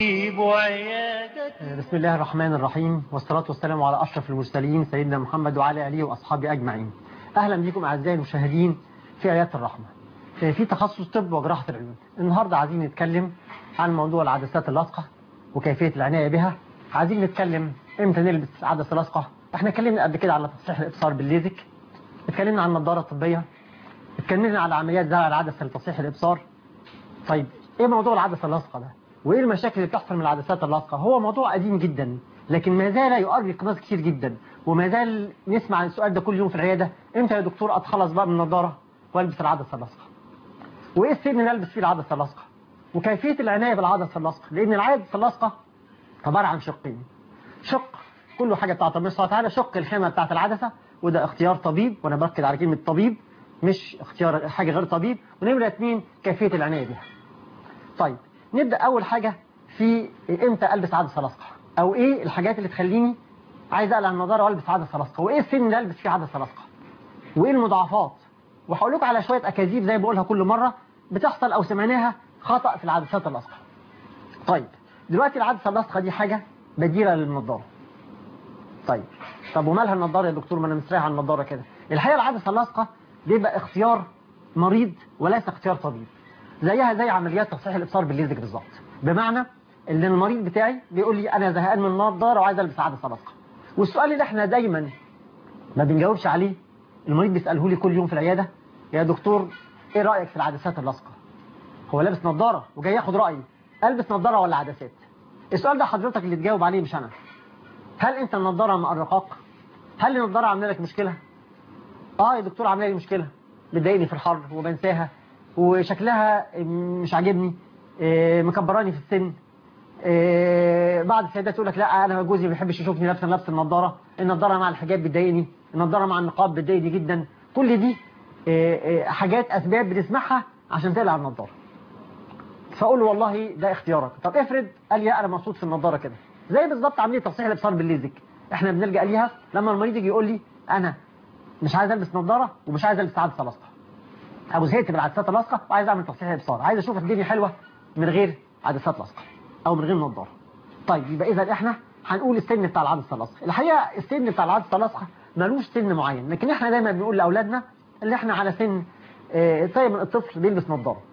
بسم الله الرحمن الرحيم والصلاة والسلام على أشرف المرسلين سيدنا محمد وعلى آله وأصحابه أجمعين أهلا بكم أعزائي المشاهدين في آيات الرحمة في تخصص طب وجراحة العيون النهاردة عايزين نتكلم عن موضوع العدسات اللاصقة وكيفية العناية بها عايزين نتكلم امتى نلبس عدسة لاصقة احنا اتكلمنا قبل كده على تصحيح الإبصار بالليزك اتكلمنا عن النظارة الطبية اتكلمنا على عمليات زرع العدسة لتصحيح الإبصار طيب ايه موضوع العدسة اللاصقة ده وايه المشاكل اللي بتحصل من العدسات اللاصقة هو موضوع قديم جدا لكن ما زال يؤرق ناس كتير جدا وما زال نسمع عن السؤال ده كل يوم في العيادة امتى يا دكتور اتخلص بقى من النضارة والبس العدسة اللاصقة وايه السن اللي البس فيه العدسة اللاصقة وكيفية العناية بالعدسة اللاصقة لان العدسة اللاصقة عبارة عن شقين شق كله حاجة بتاعت ربنا سبحانه وتعالى شق الخامة بتاعت العدسة وده اختيار طبيب وانا بركز على كلمة طبيب مش اختيار حاجة غير طبيب ونمرة اثنين كيفية العناية بها طيب نبدأ أول حاجة في إمتى ألبس عدسة لاصقة أو إيه الحاجات اللي تخليني عايز أقلع النظارة وألبس عدسة لاصقة وإيه السن اللي ألبس فيه عدسة لاصقة وإيه المضاعفات وهقول لكم على شوية أكاذيب زي ما بقولها كل مرة بتحصل أو سمعناها خطأ في العدسات اللاصقة طيب دلوقتي العدسة اللاصقة دي حاجة بديلة للنظارة طيب طب ومالها النظارة يا دكتور ما أنا مستريح على النظارة كده الحقيقة العدسة اللاصقة بيبقى اختيار مريض وليس اختيار طبيب زيها زي عمليات تصحيح الابصار بالليزك بالظبط بمعنى ان المريض بتاعي بيقول لي انا زهقان من النضاره وعايز البس عدسه لاصقه والسؤال اللي احنا دايما ما بنجاوبش عليه المريض بيساله لي كل يوم في العياده يا دكتور ايه رايك في العدسات اللاصقه هو لابس نضاره وجاي ياخد رايي البس نضاره ولا عدسات السؤال ده حضرتك اللي تجاوب عليه مش انا هل انت النضاره مقرقاك هل النضاره عامله لك مشكله اه يا دكتور عامله لي مشكله بتضايقني في الحر وبنساها وشكلها مش عاجبني مكبراني في السن بعض السيدات تقول لك لا انا جوزي ما بيحبش يشوفني لابسه نفس النضاره النضاره مع الحجاب بتضايقني النضاره مع النقاب بتضايقني جدا كل دي حاجات اسباب بنسمعها عشان تقلع النضاره فاقول له والله ده اختيارك طب افرض قال لي انا مبسوط في النضاره كده زي بالظبط عمليه تصحيح الابصار بالليزك احنا بنلجا ليها لما المريض يجي يقول لي انا مش عايز البس نضاره ومش عايز البس عدسه لاصقه ابو زهقت بالعدسات اللاصقه وعايز اعمل تصحيح ابصار عايز اشوف الدنيا حلوه من غير عدسات لاصقه او من غير نظاره طيب يبقى اذا احنا هنقول السن بتاع العدسه اللاصقه الحقيقه السن بتاع العدسه اللاصقه ملوش سن معين لكن احنا دايما بنقول لاولادنا اللي احنا على سن اه طيب الطفل بيلبس نظاره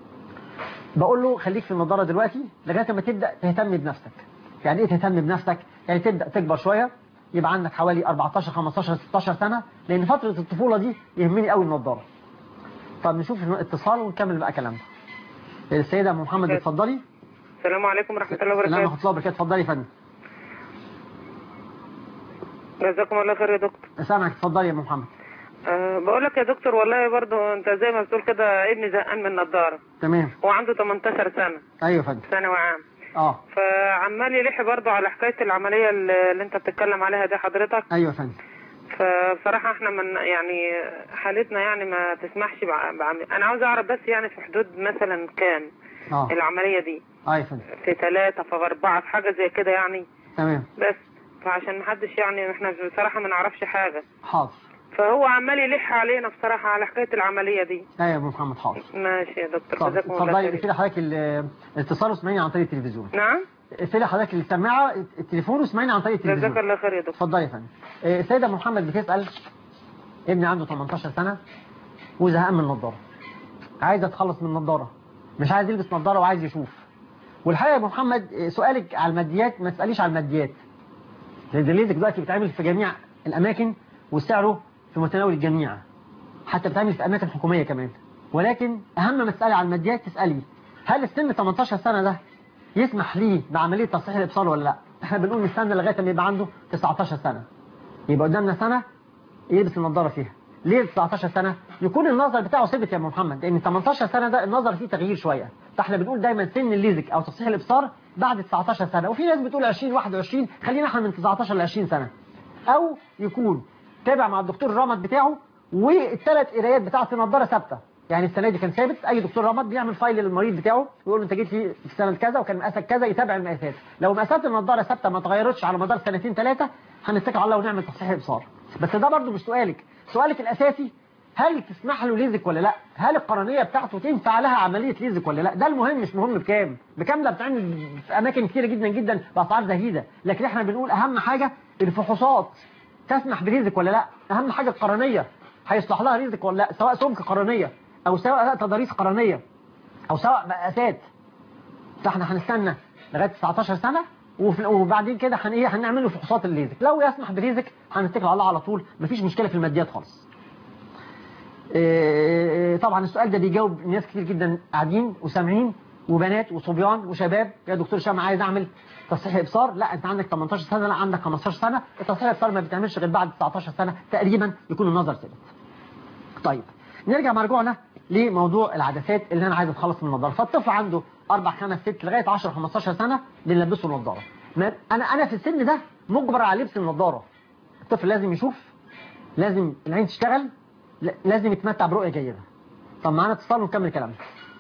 بقول له خليك في النظاره دلوقتي لغايه ما تبدا تهتم بنفسك يعني ايه تهتم بنفسك يعني تبدا تكبر شويه يبقى عندك حوالي 14 15 16 سنه لان فتره الطفوله دي يهمني قوي النظاره طب نشوف اتصال ونكمل بقى كلامنا السيدة أم محمد اتفضلي السلام عليكم ورحمة الله وبركاته السلام ورحمة الله وبركاته اتفضلي يا فندم جزاكم الله خير يا دكتور سامعك اتفضلي يا أم محمد أه بقول لك يا دكتور والله برضه انت زي ما بتقول كده ابني زهقان من النضاره تمام هو عنده 18 سنه ايوه يا فندم ثانوي عام اه فعمال يلح برضه على حكايه العمليه اللي انت بتتكلم عليها دي حضرتك ايوه يا فندم فبصراحة احنا من يعني حالتنا يعني ما تسمحش بعمل انا عاوز اعرف بس يعني في حدود مثلا كام اه العملية دي اه يا فندم في ثلاثة في أربعة في حاجة زي كده يعني تمام بس فعشان محدش يعني احنا بصراحة ما نعرفش حاجة حاضر فهو عمال يلح علينا بصراحة على حكاية العملية دي ايوه يا ابو محمد حاضر ماشي يا دكتور طب جزاكم الله اتفضلي خير اقفلي حضرتك ال- الاتصال واسمعيني عن طريق التلفزيون نعم اقفلي حضرتك السماعة التليفون واسمعيني عن طريق جزاك التلفزيون الله خير يا دكتور اتفضلي يا فندم آه، السيدة أم محمد بتسأل ابني عنده 18 سنة وزهقان من النضارة عايز اتخلص من النضارة مش عايز يلبس نضارة وعايز يشوف والحقيقة يا أبو محمد آه، سؤالك على الماديات ما تسأليش على الماديات لأن الليزك دلوقتي بيتعمل في جميع الأماكن وسعره في متناول الجميع حتى بتعمل في أماكن حكومية كمان ولكن أهم ما تسألي على الماديات تسألي هل السن 18 سنة ده يسمح ليه بعملية تصحيح الإبصار ولا لا احنا بنقول نستنى لغاية ما يبقى عنده 19 سنة يبقى قدامنا سنة يلبس النضارة فيها ليه 19 سنة يكون النظر بتاعه ثابت يا أبو محمد لأن 18 سنة ده النظر فيه تغيير شوية فاحنا بنقول دايما سن الليزك أو تصحيح الإبصار بعد 19 سنة وفي ناس بتقول 20 21 خلينا احنا من 19 ل 20 سنة أو يكون تابع مع الدكتور الرمد بتاعه والثلاث قرايات بتاعه النضارة ثابتة يعني السنة دي كان ثابت أي دكتور رمد بيعمل فايل للمريض بتاعه ويقول له أنت جيت في في سنة كذا وكان مقاسك كذا يتابع المقاسات لو مقاسات النضارة ثابتة ما اتغيرتش على مدار سنتين ثلاثة هنتكل على الله ونعمل تصحيح إبصار بس ده برضو مش سؤالك سؤالك الأساسي هل تسمح له ليزك ولا لا هل القرنيه بتاعته تنفع لها عمليه ليزك ولا لا ده المهم مش مهم بكام بكام ده بتعمل في اماكن كتيره جدا جدا باسعار زهيده لكن احنا بنقول اهم حاجه الفحوصات تسمح بليزك ولا لا اهم حاجه القرنيه هيصلح لها ليزك ولا لا سواء سمك قرنيه او سواء تضاريس قرنيه او سواء مقاسات فاحنا هنستنى لغايه 19 سنه وفي- وبعدين كده هن ايه هنعمل له فحوصات الليزك لو يسمح بليزك هنتكل على الله على طول مفيش مشكله في الماديات خالص إيه، طبعا السؤال ده بيجاوب ناس كتير جدا قاعدين وسامعين وبنات وصبيان وشباب يا دكتور هشام عايز اعمل تصحيح ابصار لا انت عندك 18 سنه لا عندك 15 سنه التصحيح الابصار ما بيتعملش غير بعد 19 سنه تقريبا يكون النظر ثابت طيب نرجع مرجوعنا لموضوع العدسات اللي انا عايز اتخلص من النظاره فالطفل عنده اربع خمس ست لغايه 10 15 سنه بنلبسه نظاره ما- انا انا في السن ده مجبر على لبس النظاره الطفل لازم يشوف لازم العين تشتغل لا- لازم يتمتع برؤيه جيده طب معانا اتصال ونكمل كلامنا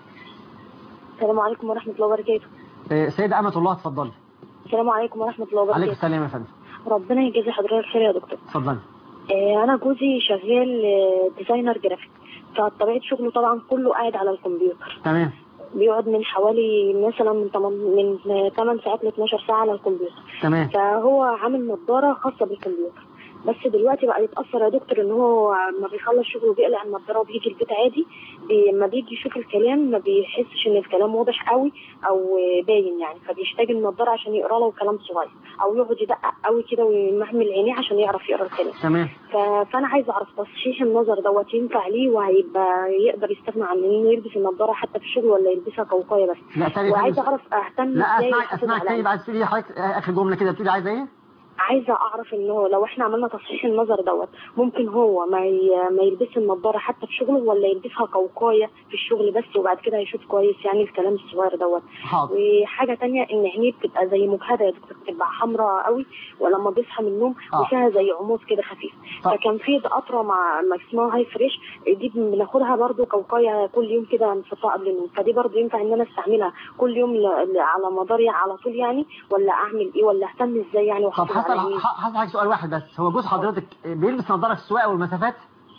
السلام عليكم ورحمة الله وبركاته إيه، سيدة أمة الله اتفضلي السلام عليكم ورحمة الله عليك وبركاته السلام يا فندم ربنا يجازي حضرتك خير يا دكتور اتفضلي آه، أنا جوزي شغال آه، ديزاينر جرافيك فطبيعة شغله طبعا كله قاعد على الكمبيوتر تمام بيقعد من حوالي مثلا من 8 من 8 ساعات ل 12 ساعة على الكمبيوتر تمام فهو عامل نظارة خاصة بالكمبيوتر بس دلوقتي بقى يتأثر يا دكتور ان هو ما بيخلص شغله بيقلع النضارة وبيجي البيت عادي بي ما بيجي يشوف الكلام ما بيحسش ان الكلام واضح قوي او باين يعني فبيحتاج النضارة عشان يقرا له كلام صغير او يقعد يدقق قوي كده ويمحمل عينيه عشان يعرف يقرا الكلام تمام ف- فانا عايزه اعرف تصحيح النظر دوت ينفع ليه وهيبقى يقدر يستغنى عن انه يلبس النضاره حتى في الشغل ولا يلبسها كوقايه بس لا تاني وعايزه تاني اعرف اهتم لا ازاي اسمعك يحافظ اسمعك على تاني بعد تقولي حضرتك آه، اخر جمله كده بتقولي عايزه ايه؟ عايزه اعرف ان هو لو احنا عملنا تصحيح النظر دوت ممكن هو ما ي... ما يلبسش النضاره حتى في شغله ولا يلبسها كوقايه في الشغل بس وبعد كده هيشوف كويس يعني الكلام الصغير دوت حاضر وحاجه تانية ان عينيه بتبقى زي مجهده يا دكتور بتبقى حمراء قوي ولما بيصحى من النوم آه. وفيها زي عمود كده خفيف طب. فكان في قطره مع ما اسمها هاي فريش دي بناخدها برضو كوقايه كل يوم كده نحطها قبل النوم فدي برضو ينفع ان انا استعملها كل يوم ل... ل... على مداري على طول يعني ولا اعمل ايه ولا اهتم ازاي يعني طب واحافظ حصل على عينيه حصل حضرتك سؤال واحد بس هو جوز حضرتك بيلبس نظاره في السواقه والمسافات؟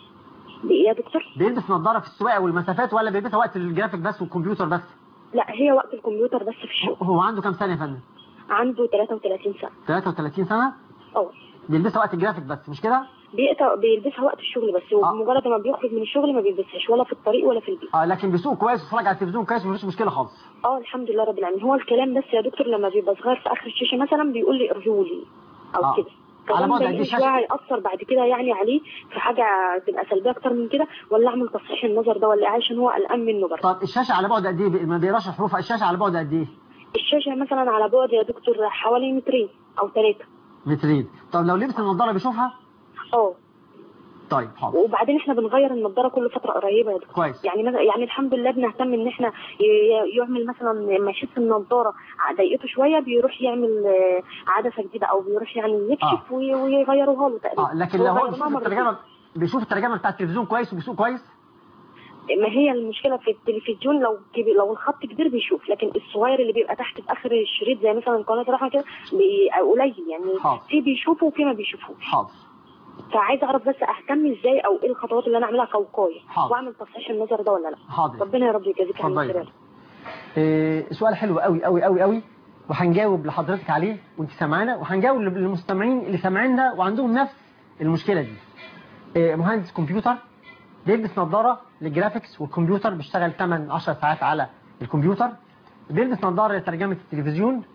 بايه يا دكتور؟ بيلبس نظاره في السواقه والمسافات ولا بيلبسها وقت الجرافيك بس والكمبيوتر بس؟ لا هي وقت الكمبيوتر بس في الشغل هو عنده كام سنه يا فندم؟ عنده 33 سنه 33 سنه اه بيلبسها وقت الجرافيك بس مش كده؟ بيقطع بيلبسها وقت الشغل بس ومجرد ما بيخرج من الشغل ما بيلبسهاش ولا في الطريق ولا في البيت اه لكن بيسوق كويس ويتفرج على التلفزيون كويس مفيش مشكله خالص اه الحمد لله رب العالمين هو الكلام بس يا دكتور لما بيبقى صغير في اخر الشاشه مثلا بيقول لي ارجولي او آه. كده على فده بعد قد مضايقني إيه شويه شاشة؟ هيأثر بعد كده يعني عليه في حاجه تبقى سلبيه اكتر من كده ولا اعمل تصحيح النظر ده ولا إيه عشان هو قلقان منه برضه طب الشاشه على بعد قد ايه ما بيقراش الحروف الشاشه على بعد قد ايه؟ الشاشه مثلا على بعد يا دكتور حوالي مترين او ثلاثه مترين طب لو لبس النظاره بيشوفها؟ اه طيب حاضر وبعدين احنا بنغير النضاره كل فتره قريبه يا دكتور كويس يعني مثلا يعني الحمد لله بنهتم ان احنا ي- يعمل مثلا لما يحس النضاره ضايقته شويه بيروح يعمل آه، عدسه جديده او بيروح يعني يكشف وي- ويغيروها له تقريبا اه لكن لو هو غيرناها بيشوف مرتين. الترجمه بيشوف الترجمه بتاع التلفزيون كويس وبيسوق كويس ما هي المشكله في التلفزيون لو كبير لو الخط كبير بيشوف لكن الصغير اللي بيبقى تحت في اخر الشريط زي مثلا قناه رحمه كده بي- قليل يعني حاضر. في بيشوفوا وفي ما بيشوفوش حاضر فعايزه اعرف بس اهتم ازاي او ايه الخطوات اللي انا اعملها كوقايه حاضر. واعمل تصحيح النظر ده ولا لا حاضر ربنا يا رب يجازيك عن اتفضلي. الخير إيه سؤال حلو قوي قوي قوي قوي وهنجاوب لحضرتك عليه وانت سامعانا وهنجاوب للمستمعين اللي سامعيننا وعندهم نفس المشكله دي إيه مهندس كمبيوتر بيلبس نظاره للجرافيكس والكمبيوتر بيشتغل 8 10 ساعات على الكمبيوتر بيلبس نظاره لترجمه التلفزيون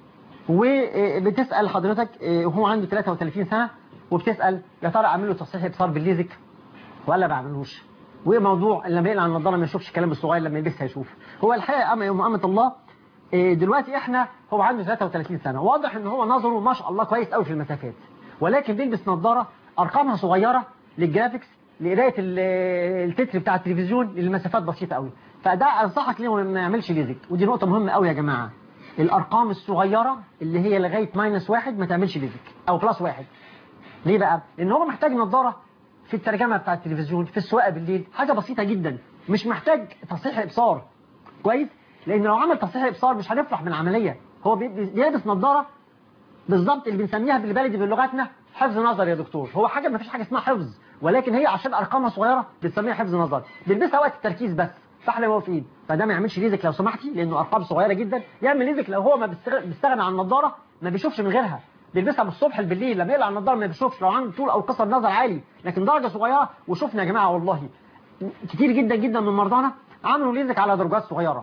وبتسال حضرتك إيه، وهو عنده 33 سنه وبتسال يا ترى اعمل له تصحيح ابصار بالليزك ولا ما بعملوش وايه موضوع لما يقلع النضاره ما يشوفش الكلام الصغير لما يلبسها يشوف هو الحقيقه اما يوم امه الله إيه، دلوقتي احنا هو عنده 33 سنه واضح ان هو نظره ما شاء الله كويس قوي في المسافات ولكن بيلبس نظاره ارقامها صغيره للجرافيكس لقرايه ال- التتر بتاع التلفزيون للمسافات بسيطه قوي فده انصحك ليه ما يعملش ليزك ودي نقطه مهمه قوي يا جماعه الارقام الصغيره اللي هي لغايه ماينس واحد ما تعملش ليزك او بلس واحد ليه بقى؟ لان هو محتاج نظاره في الترجمه بتاع التلفزيون في السواقه بالليل حاجه بسيطه جدا مش محتاج تصحيح ابصار كويس لان لو عمل تصحيح ابصار مش هنفرح من العمليه هو بي- بي- بيلبس نظاره بالظبط اللي بنسميها بالبلدي بلغتنا حفظ نظر يا دكتور هو حاجه ما فيش حاجه اسمها حفظ ولكن هي عشان ارقامها صغيره بنسميها حفظ نظر بيلبسها وقت التركيز بس صح وهو في ايد فده ما يعملش ليزك لو سمحتي لانه ارقام صغيره جدا يعمل ليزك لو هو ما بيستغ- بيستغنى عن النضاره ما بيشوفش من غيرها بيلبسها من الصبح بالليل لما يقلع النضاره ما بيشوفش لو عنده طول او قصر نظر عالي لكن درجه صغيره وشفنا يا جماعه والله كتير جدا جدا من مرضانا عملوا ليزك على درجات صغيره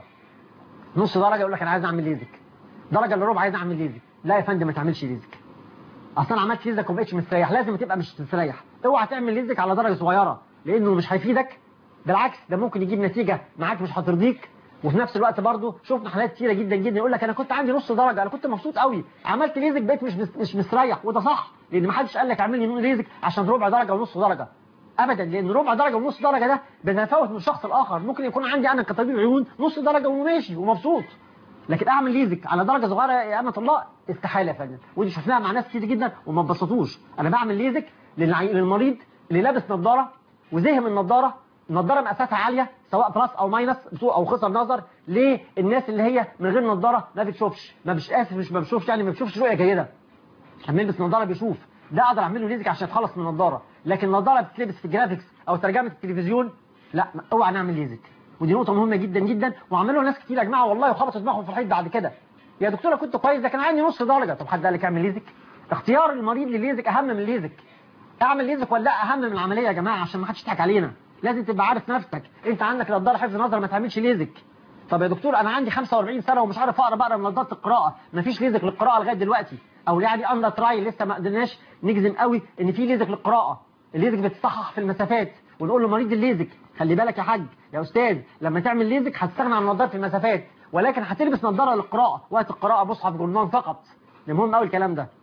نص درجه يقول لك انا عايز اعمل ليزك درجه الا ربع عايز اعمل ليزك لا يا فندم ما تعملش ليزك اصل انا عملت ليزك وما بقتش مستريح لازم تبقى مش مستريح اوعى تعمل ليزك على درجه صغيره لانه مش هيفيدك بالعكس ده ممكن يجيب نتيجه معاك مش هترضيك وفي نفس الوقت برضه شفنا حالات كتيره جدا جدا يقول لك انا كنت عندي نص درجه انا كنت مبسوط قوي عملت ليزك بقيت مش مس- مش مستريح وده صح لان ما حدش قال لك اعمل لي ليزك عشان ربع درجه ونص درجه ابدا لان ربع درجه ونص درجه ده بيتفاوت من شخص لاخر ممكن يكون عندي انا كطبيب عيون نص درجه وماشي ومبسوط لكن اعمل ليزك على درجه صغيره يا امه الله استحاله يا فندم ودي شفناها مع ناس كتير جدا وما اتبسطوش انا بعمل ليزك للعي- للمريض اللي لابس نظاره وزهم النضاره النضاره مقاساتها عاليه سواء بلس او ماينس سوء او خسر نظر ليه الناس اللي هي من غير نضاره ما بتشوفش ما مش اسف مش ما بتشوفش يعني ما بتشوفش رؤيه جيده لما يلبس نظاره بيشوف ده اقدر اعمل له ليزك عشان يتخلص من النضاره لكن النضاره بتتلبس في الجرافيكس او ترجمه التلفزيون لا ما- اوعى نعمل ليزك ودي نقطه مهمه جدا جدا وعملوا ناس كتير يا جماعه والله وخبطوا دماغهم في الحيط بعد كده يا دكتوره كنت كويس ده كان عندي نص درجه طب حد قال لك اعمل ليزك اختيار المريض لليزك اهم من الليزك اعمل ليزك ولا لا اهم من العمليه يا جماعه عشان ما حدش يضحك علينا لازم تبقى عارف نفسك انت عندك نضاره حفظ نظر ما تعملش ليزك طب يا دكتور انا عندي 45 سنه ومش عارف اقرا بقرا من نظاره القراءه مفيش ليزك للقراءه لغايه دلوقتي او يعني اندر ترايل لسه ما قدرناش نجزم قوي ان في ليزك للقراءه الليزك بتصحح في المسافات ونقول له مريض الليزك خلي بالك يا حاج يا استاذ لما تعمل ليزك هتستغنى عن نظاره المسافات ولكن هتلبس نظاره للقراءه وقت القراءه مصحف جرنان فقط ده مهم قوي الكلام ده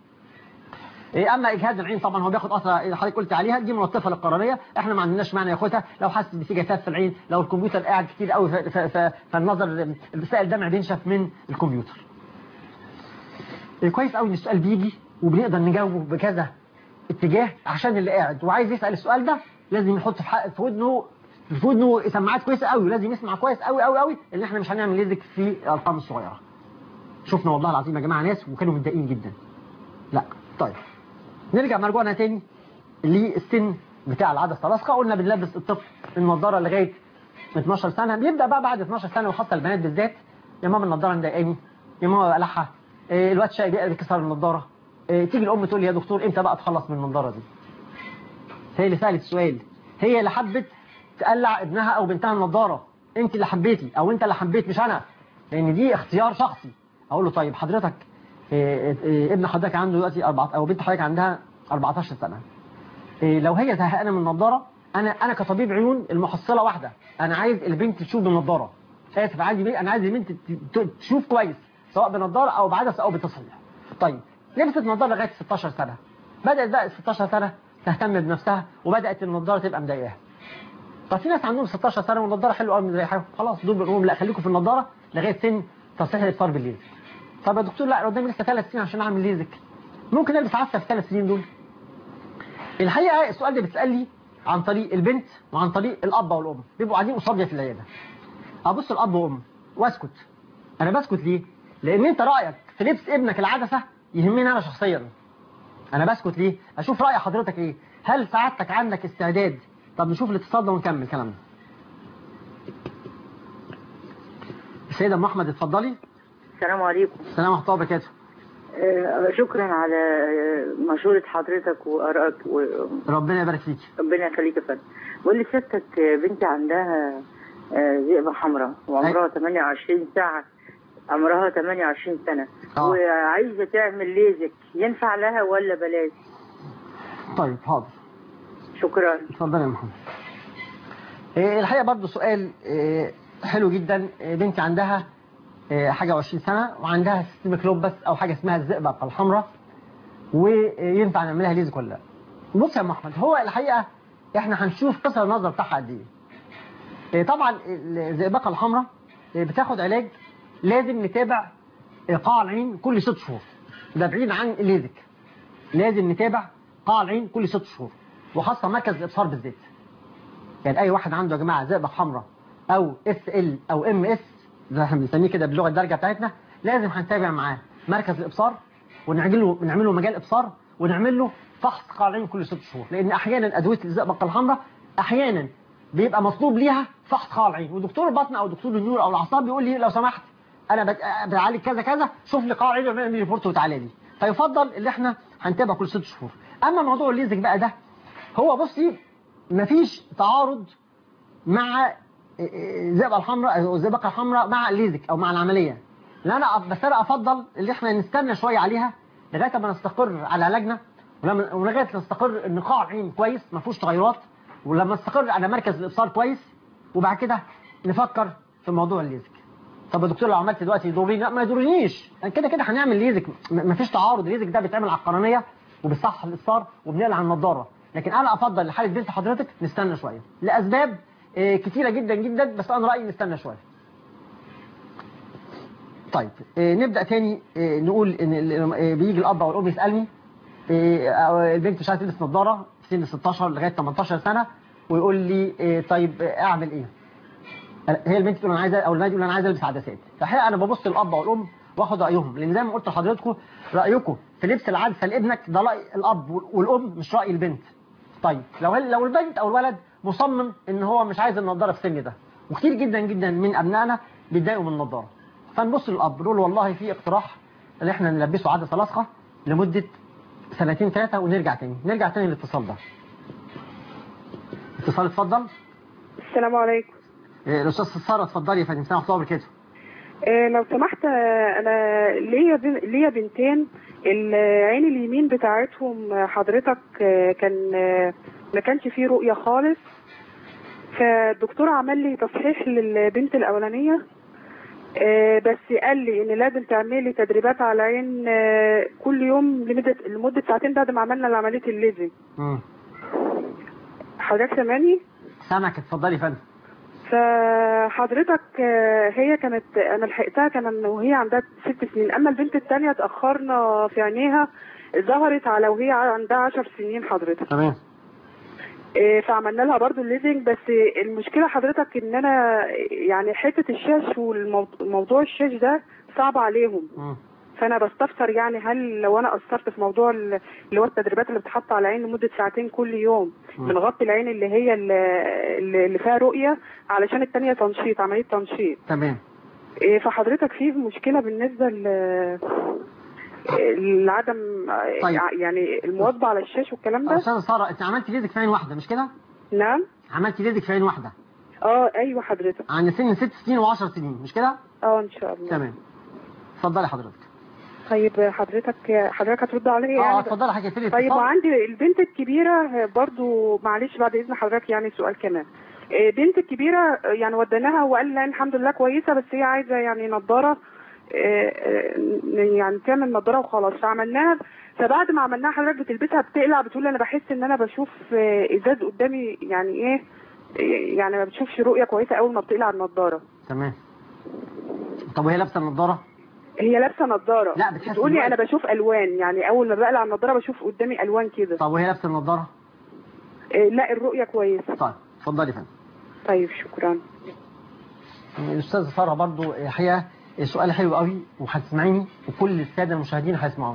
إيه اما اجهاد العين طبعا هو بياخد اثر اللي حضرتك قلت عليها دي ملطفه للقرنيه احنا ما عندناش معنى ياخدها لو حاسس ان في جفاف في العين لو الكمبيوتر قاعد كتير قوي ف- ف- ف- فالنظر سائل الدمع بينشف من الكمبيوتر إيه كويس قوي ان السؤال بيجي وبنقدر نجاوبه بكذا اتجاه عشان اللي قاعد وعايز يسال السؤال ده لازم يحط في حق في ودنه في ودنه سماعات كويسه قوي ولازم يسمع كويس قوي قوي قوي ان احنا مش هنعمل ليزك في الارقام الصغيره شفنا والله العظيم يا جماعه ناس وكانوا متضايقين جدا لا طيب نرجع مرجوعنا تاني للسن بتاع العدسه اللاصقه قلنا بنلبس الطفل النضاره لغايه 12 سنه بيبدا بقى بعد 12 سنه وخاصه البنات بالذات يا ماما النضاره مضايقاني يا ماما قلعها إيه الواد شقي بيقلب كسر النضاره إيه تيجي الام تقول لي يا دكتور امتى بقى اتخلص من النضاره دي هي اللي سالت السؤال هي اللي حبت تقلع ابنها او بنتها النضاره انت اللي حبيتي او انت اللي حبيت مش انا لان دي اختيار شخصي اقول له طيب حضرتك إيه إيه ابن حضرتك عنده دلوقتي أربعة او بنت حضرتك عندها 14 سنه إيه لو هي زهقانه من النضاره انا انا كطبيب عيون المحصله واحده انا عايز البنت تشوف بالنضاره اسف عايز انا عايز البنت ت- ت- تشوف كويس سواء بنضاره او بعدسه او بتصحيح طيب لبست نضاره لغايه 16 سنه بدات بقى 16 سنه تهتم بنفسها وبدات النضاره تبقى مضايقاها طب في ناس عندهم 16 سنه والنضاره حلوه قوي مضايقاهم خلاص دول بنقول لا خليكم في النضاره لغايه سن تصحيح الابصار بالليل طب يا دكتور لا قدامي لسه ثلاث سنين عشان اعمل ليزك ممكن البس عدسه في الثلاث سنين دول الحقيقه السؤال ده بيتسال لي عن طريق البنت وعن طريق الاب والام بيبقوا قاعدين قصادي في العياده ابص الاب وام واسكت انا بسكت ليه لان انت رايك في لبس ابنك العدسه يهمني انا شخصيا انا بسكت ليه اشوف راي حضرتك ايه هل سعادتك عندك استعداد طب نشوف الاتصال ده ونكمل كلامنا السيده ام احمد اتفضلي السلام عليكم السلام ورحمه الله وبركاته آه، شكرا على آه، مشورة حضرتك وآرائك وربنا ربنا يبارك فيك يخليك يا فندم بقول لي سيادتك آه، بنتي عندها آه، ذئبة حمراء وعمرها 28 ساعة عمرها 28 سنة آه. وعايزة تعمل ليزك ينفع لها ولا بلاش طيب حاضر شكرا اتفضل يا محمد إيه، الحقيقه برضو سؤال إيه، حلو جدا إيه، بنتي عندها إيه، حاجه و20 سنه وعندها سيستميك لوبس او حاجه اسمها الزئبق الحمراء وينفع نعملها ليزك ولا لا بص يا أم احمد هو الحقيقه احنا هنشوف قصر النظر بتاعها قد ايه إيه، طبعا الزئبقه الحمراء إيه، بتاخد علاج لازم نتابع قاع العين كل ست شهور ده بعيد عن الليزك لازم نتابع قاع العين كل ست شهور وخاصه مركز الابصار بالذات يعني اي واحد عنده يا جماعه زئبق حمراء او اس ال او ام اس زي ما احنا بنسميه كده باللغه الدارجه بتاعتنا لازم هنتابع معاه مركز الابصار ونعمل له نعمل له مجال ابصار ونعمل له فحص قاع العين كل ست شهور لان احيانا ادويه الزئبق الحمراء احيانا بيبقى مطلوب ليها فحص قاع العين ودكتور البطن او دكتور النور او الاعصاب بيقول لي لو سمحت انا بت- بعالج كذا كذا شوف لي قاع العين واعمل لي ريبورت وتعالى لي فيفضل اللي احنا هنتابع كل ست شهور اما موضوع الليزك بقى ده هو بصي مفيش تعارض مع الزئبقه الحمراء او الزئبقه الحمراء مع الليزك او مع العمليه لا انا بس انا افضل اللي احنا نستنى شويه عليها لغايه ما نستقر على علاجنا ولما ولغايه ما نستقر ان قاع العين كويس ما فيهوش تغيرات ولما نستقر على مركز الابصار كويس وبعد كده نفكر في موضوع الليزك طب يا دكتور لو عملت دلوقتي يضرني لا ما يضرنيش كده كده هنعمل ليزك م- مفيش تعارض الليزك ده بيتعمل على القرنيه وبيصحح الابصار وبنقلع النضاره لكن انا افضل لحاله بنت حضرتك نستنى شويه لاسباب آه، كتيره جدا جدا بس انا رايي نستنى شويه طيب آه، نبدا تاني آه، نقول ان ال- آه، بيجي الاب او الام يسالني آه، أو البنت مش عايزه تلبس نظاره في سن 16 لغايه 18 سنه ويقول لي آه، طيب آه، اعمل ايه هي البنت تقول انا عايزه او الولد يقول انا عايز البس عدسات فالحقيقه انا ببص للاب او الام واخد رايهم لان زي ما قلت لحضراتكم رايكم في لبس العدسه لابنك ده راي الاب والام مش راي البنت طيب لو لو البنت او الولد مصمم ان هو مش عايز النضاره في السن ده وكتير جدا جدا من ابنائنا بيتضايقوا من النضاره فنبص للاب نقول والله في اقتراح ان احنا نلبسه عدسه لاصقه لمده سنتين ثلاثه ونرجع تاني نرجع تاني للاتصال ده اتصال اتفضل السلام عليكم إيه، الاستاذ ساره اتفضلي يا فندم سامع خطاب كده آه، لو سمحت آه، انا ليا بن... ليا بنتين العين اليمين بتاعتهم آه، حضرتك آه، كان آه، ما كانش فيه رؤية خالص فالدكتور عمل لي تصحيح للبنت الأولانية آه، بس قال لي ان لازم تعملي تدريبات على العين آه، كل يوم لمدة لمدة ساعتين بعد ما عملنا عملية الليزر امم حضرتك سامعني؟ سامعك اتفضلي يا فندم فحضرتك آه، هي كانت انا لحقتها كمان وهي عندها ست سنين اما البنت الثانيه اتاخرنا في عينيها ظهرت على وهي عندها عشر سنين حضرتك تمام آه، فعملنا لها برضو الليزنج بس المشكله حضرتك ان انا يعني حته الشاش والموضوع الشاش ده صعب عليهم مم. فانا بستفسر يعني هل لو انا قصرت في موضوع ال- اللي هو التدريبات اللي بتحط على العين لمده ساعتين كل يوم مم. بنغطي العين اللي هي اللي اللي فيها رؤيه علشان التانية تنشيط عمليه تنشيط تمام إيه، فحضرتك في مشكله بالنسبه ل لعدم طيب. يعني المواظبه على الشاش والكلام ده استاذه ساره انت عملتي ليزك في عين واحده مش كده نعم عملتي ليزك في عين واحده اه ايوه حضرتك عند سن ست سنين و10 سنين مش كده اه ان شاء الله تمام اتفضلي حضرتك طيب حضرتك حضرتك هترد عليا اه يعني اتفضلي حضرتك اقفلي طيب الاتصال. وعندي البنت الكبيرة برضو معلش بعد إذن حضرتك يعني سؤال كمان آه، بنت الكبيرة آه، يعني وديناها وقال لها الحمد لله كويسة بس هي عايزة يعني نضارة آه، آه، يعني تعمل نضارة وخلاص فعملناها فبعد ما عملناها حضرتك بتلبسها بتقلع بتقول انا بحس ان انا بشوف آه، ازاز قدامي يعني ايه آه، يعني ما بتشوفش رؤية كويسة اول ما بتقلع النضارة تمام طب وهي لابسه النضاره هي لابسه نضاره لا، بتحس بتقولي دلوقتي- انا بشوف الوان يعني اول ما بقلع النضاره بشوف قدامي الوان كده طب وهي لابسه النضاره آه، لا الرؤيه كويسه طيب اتفضلي يا فندم طيب شكرا الاستاذ ساره برضو الحقيقه سؤال حلو قوي وهتسمعيني وكل الساده المشاهدين هيسمعوني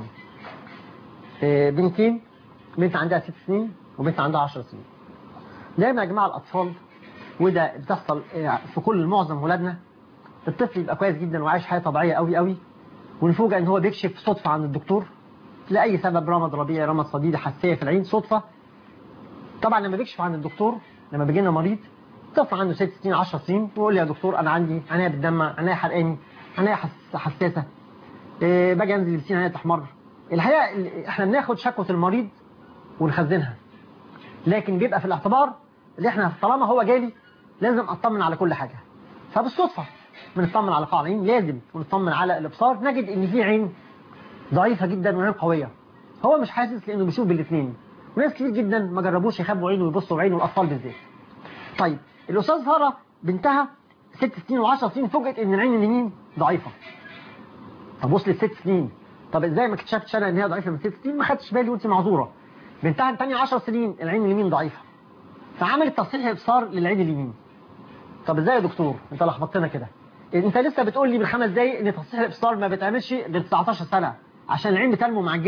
آه، بنتين بنت عندها ست سنين وبنت عندها 10 سنين دايما يا جماعه الاطفال وده بتحصل آه، في كل معظم ولادنا الطفل يبقى كويس جدا وعايش حياه طبيعيه قوي قوي ونفوجئ ان هو بيكشف صدفه عند الدكتور لاي سبب رمض ربيعي رمض صديدي حساسيه في العين صدفه طبعا لما بيكشف عند الدكتور لما بيجي لنا مريض طفل عنده 6 سنين 10 سنين ويقول لي يا دكتور انا عندي عينيا بتدمع عينيا حرقاني عينيا حس- حساسه إيه باجي انزل البسين عينيا تحمر الحقيقه ال- احنا بناخد شكوى المريض ونخزنها لكن بيبقى في الاعتبار اللي احنا طالما هو جالي لازم اطمن على كل حاجه فبالصدفه بنطمن على قاع العين لازم ونطمن على الابصار نجد ان في عين ضعيفه جدا وعين قويه هو مش حاسس لانه بيشوف بالاثنين وناس كتير جدا ما جربوش يخبوا عينه ويبصوا بعينه الاطفال بالذات طيب الاستاذ ساره بنتها ست سنين و10 سنين فوجئت ان العين اليمين ضعيفه طب وصلت ست سنين طب ازاي ما اكتشفتش انا ان هي ضعيفه من ست سنين ما خدتش بالي وانت معذوره بنتها الثانيه 10 سنين العين اليمين ضعيفه فعملت تصحيح ابصار للعين اليمين طب ازاي يا دكتور انت لخبطتنا كده انت لسه بتقول لي من خمس دقايق ان تصحيح الابصار ما بيتعملش غير 19 سنه عشان العين بتنمو مع الجسم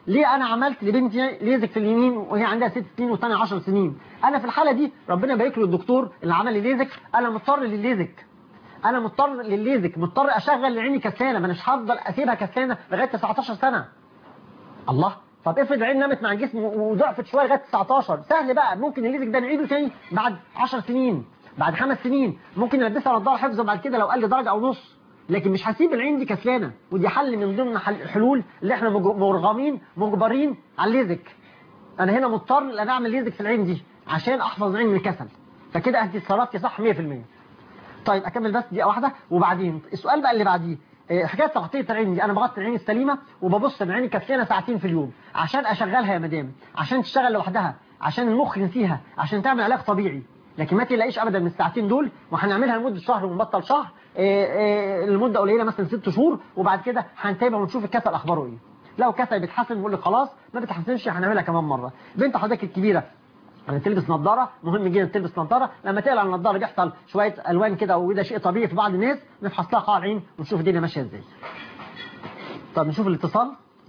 ليه انا عملت لبنتي ليزك في اليمين وهي عندها ست سنين والثانيه 10 سنين انا في الحاله دي ربنا يبارك له الدكتور اللي عمل لي ليزك انا مضطر للليزك انا مضطر للليزك مضطر اشغل عيني كسلانه ما مش هفضل اسيبها كسلانه لغايه 19 سنه الله طب افرض العين نامت مع الجسم وضعفت شويه لغايه 19 سهل بقى ممكن الليزك ده نعيده تاني بعد 10 سنين بعد خمس سنين ممكن نلبسها نضاره حفظ بعد كده لو قل درجه او نص لكن مش هسيب العين دي كسلانه ودي حل من ضمن حل- الحلول اللي احنا مج- مرغمين مجبرين على الليزك انا هنا مضطر ان انا اعمل ليزك في العين دي عشان احفظ العين من الكسل فكده انت اتصرفتي صح 100% طيب اكمل بس دقيقه واحده وبعدين السؤال بقى اللي بعديه إيه، حكايه تغطيه العين دي انا بغطي العين السليمه وببص ان عيني كسلانه ساعتين في اليوم عشان اشغلها يا مدام عشان تشتغل لوحدها عشان المخ ينسيها عشان تعمل علاج طبيعي لكن ما تلاقيش ابدا من الساعتين دول وهنعملها لمده شهر ونبطل شهر إيه، إيه، المده قليله مثلا ست شهور وبعد كده هنتابع ونشوف الكسل اخباره ايه لو كسل بيتحسن نقول لك خلاص ما بيتحسنش هنعملها كمان مره بنت حضرتك الكبيره لما تلبس نظاره مهم جدا تلبس نظاره لما تقلع النظاره بيحصل شويه الوان كده وده شيء طبيعي في بعض الناس نفحص لها قاع العين ونشوف الدنيا ماشيه ازاي طب نشوف الاتصال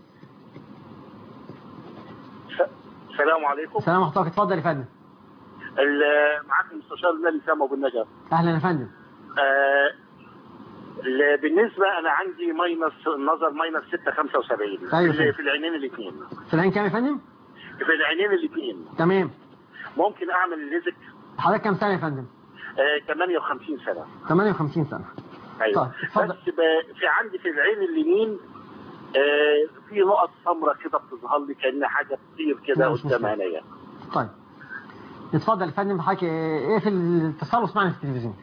السلام عليكم السلام ورحمه الله اتفضل يا فندم ال- معاك المستشار نادي سامة ابو النجا اهلا يا فندم آه، ال- بالنسبه انا عندي ماينس النظر ماينس 6 75 أيوة. في في العينين الاثنين في العين كام يا فندم في العينين الاثنين تمام ممكن اعمل الليزك حضرتك كام سنه يا فندم آه 58 سنه 58 سنه ايوه طيب، اتفضل. بس ب- في عندي في العين اليمين آه في نقط سمراء كده بتظهر لي كأن حاجه بتطير كده لا، مش قدام مشكلة. عينيا طيب اتفضل يا فندم حضرتك ايه في الاتصال واسمعنا في التلفزيون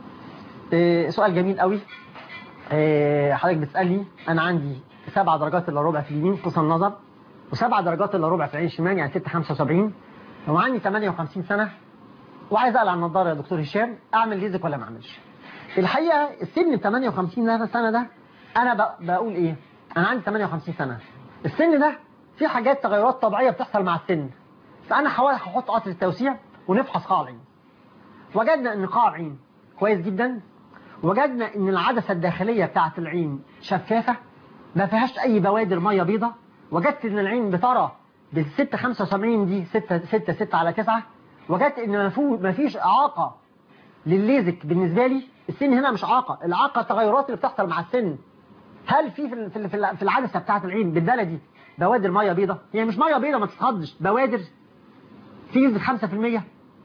إيه سؤال جميل قوي إيه حضرتك بتسالني انا عندي سبع درجات الا ربع في اليمين قصر النظر وسبع درجات الا ربع في العين الشمال يعني 6 75 وعندي 58 سنه وعايز اقلع النضاره يا دكتور هشام اعمل ليزك ولا ما اعملش الحقيقه السن ال 58 سنه ده انا ب- بقول ايه انا عندي 58 سنه السن ده في حاجات تغيرات طبيعيه بتحصل مع السن فانا حاول هحط قطر التوسيع ونفحص قاع العين وجدنا ان قاع العين كويس جدا وجدنا ان العدسه الداخليه بتاعه العين شفافه ما فيهاش اي بوادر ميه بيضاء وجدت ان العين بترى بال 6 75 دي 6 6 6 على 9 وجدت ان ما فيه- ما فيش اعاقه للليزك بالنسبه لي السن هنا مش اعاقه الاعاقه التغيرات اللي بتحصل مع السن هل في في ال- في ال- في ال- في العدسه بتاعه العين بالبلدي بوادر ميه بيضاء هي مش ميه بيضاء ما تتخضش بوادر في نسبه 5%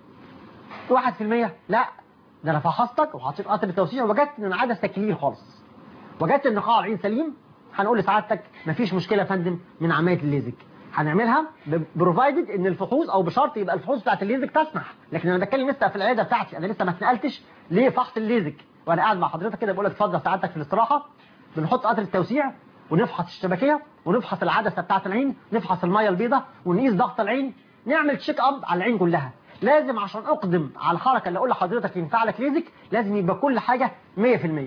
1% لا ده انا فحصتك وحطيت قطر التوسيع وجدت ان العدسه كليل خالص وجدت ان قاع العين سليم هنقول لسعادتك مفيش مشكله يا فندم من عمليه الليزك هنعملها بروفايدد ان الفحوص او بشرط يبقى الفحوص بتاعت الليزك تسمح لكن انا بتكلم لسه في العياده بتاعتي انا لسه ما اتنقلتش لفحص الليزك وانا قاعد مع حضرتك كده بقول لك اتفضل سعادتك في الاستراحه بنحط قطر التوسيع ونفحص الشبكيه ونفحص العدسه بتاعت العين نفحص الميه البيضاء ونقيس ضغط العين نعمل تشيك اب على العين كلها لازم عشان اقدم على الحركه اللي اقول لحضرتك ينفع لك ليزك لازم يبقى كل حاجه 100%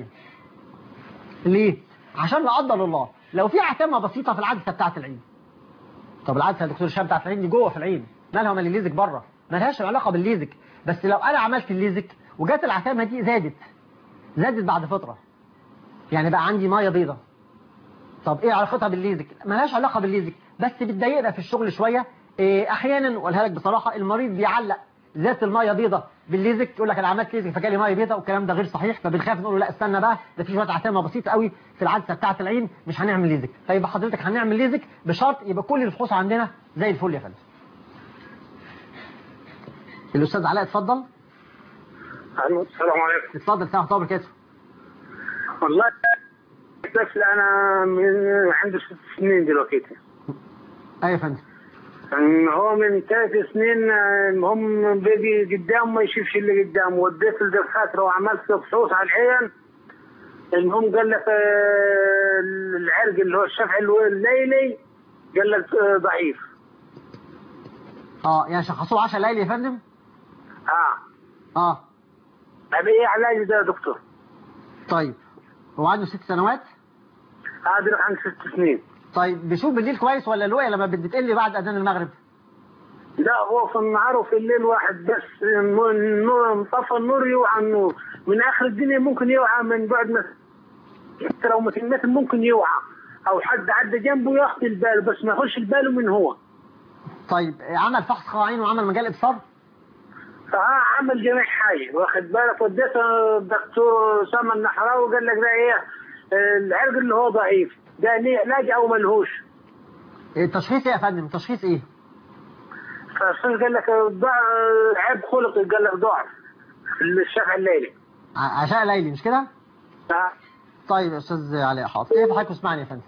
ليه عشان لا قدر الله لو في عتمه بسيطه في العدسه بتاعت العين طب العدسه يا دكتور هشام بتاعت العين دي جوه في العين مالها ومال الليزك بره مالهاش علاقه بالليزك بس لو انا عملت الليزك وجات العتمه دي زادت زادت بعد فتره يعني بقى عندي ميه بيضه طب ايه علاقتها بالليزك مالهاش علاقه بالليزك بس بتضايقنا في الشغل شويه إيه احيانا اقولها لك بصراحه المريض بيعلق ذات الميه بيضه بالليزك يقول لك انا عملت ليزك فجالي ميه بيضه والكلام ده غير صحيح فبنخاف نقول له لا استنى بقى ده في شويه عتامه بسيطه قوي في العدسه بتاعه العين مش هنعمل ليزك فيبقى حضرتك هنعمل ليزك بشرط يبقى كل الفحوص عندنا زي الفل يا فندم الاستاذ علاء اتفضل الو السلام عليكم اتفضل سامح طابر كده والله طفل انا من عنده ست سنين دلوقتي ايوه يا فندم إن هو من ثلاث سنين آه، هم بيجي قدام ما يشوفش اللي قدامه وديت الدكاتره وعملت فحوص على العين المهم قال لك آه، العرق اللي هو الشفع الليلي قال لك آه، ضعيف اه يعني شخصوه 10 ليالي يا فندم اه اه طب ايه علاج ده يا دكتور؟ طيب هو عنده ست سنوات هذا عن ست سنين طيب بيشوف بالليل كويس ولا الرؤيه لما بتقل بعد اذان المغرب لا هو في النهار وفي الليل واحد بس النور طفى النور يوعى النور من اخر الدنيا ممكن يوعى من بعد ما حتى لو 200 متر ممكن يوعى او حد عدى جنبه ياخد البال بس ما ياخدش البال من هو طيب عمل فحص قواعين وعمل مجال ابصار فعمل جميع حاجه واخد بالك وديته الدكتور اسامه النحراوي قال لك ده ايه العرق اللي هو ضعيف ده ليه علاج او ملهوش التشخيص ايه يا فندم تشخيص ايه فالشيخ قال لك ضع- عيب خلقي قال لك ضعف في الشفع الليلي ع- عشاء ليلي مش كده ف- طيب يا استاذ علاء حاضر كيف حضرتك اسمعني يا فندم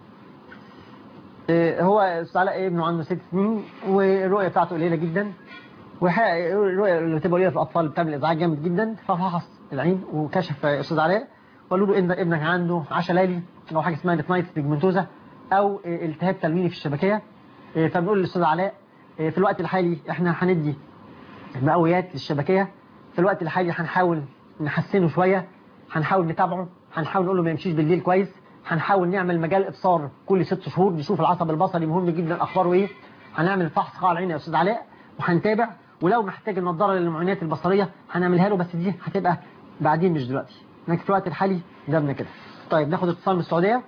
إيه، هو استاذ علاء ابنه عنده ست سنين والرؤيه بتاعته قليله جدا والحقيقه الرؤيه اللي بتبقى قليله في الاطفال بتعمل ازعاج جامد جدا ففحص العين وكشف استاذ علاء وقالوا له ان ابنك عنده عشاء ليلي او حاجه اسمها ديفنايتس بيجمنتوزا او إيه، التهاب تلويني في الشبكيه إيه، فبنقول للاستاذ علاء إيه، في الوقت الحالي احنا هندي مقويات للشبكيه في الوقت الحالي هنحاول نحسنه شويه هنحاول نتابعه هنحاول نقول له ما يمشيش بالليل كويس هنحاول نعمل مجال ابصار كل ست شهور نشوف العصب البصري مهم جدا اخباره ايه هنعمل فحص قاع العين يا استاذ علاء وهنتابع ولو محتاج النضاره للمعاينات البصريه هنعملها له بس دي هتبقى بعدين مش دلوقتي لكن في الوقت الحالي جابنا كده طيب ناخد اتصال من السعوديه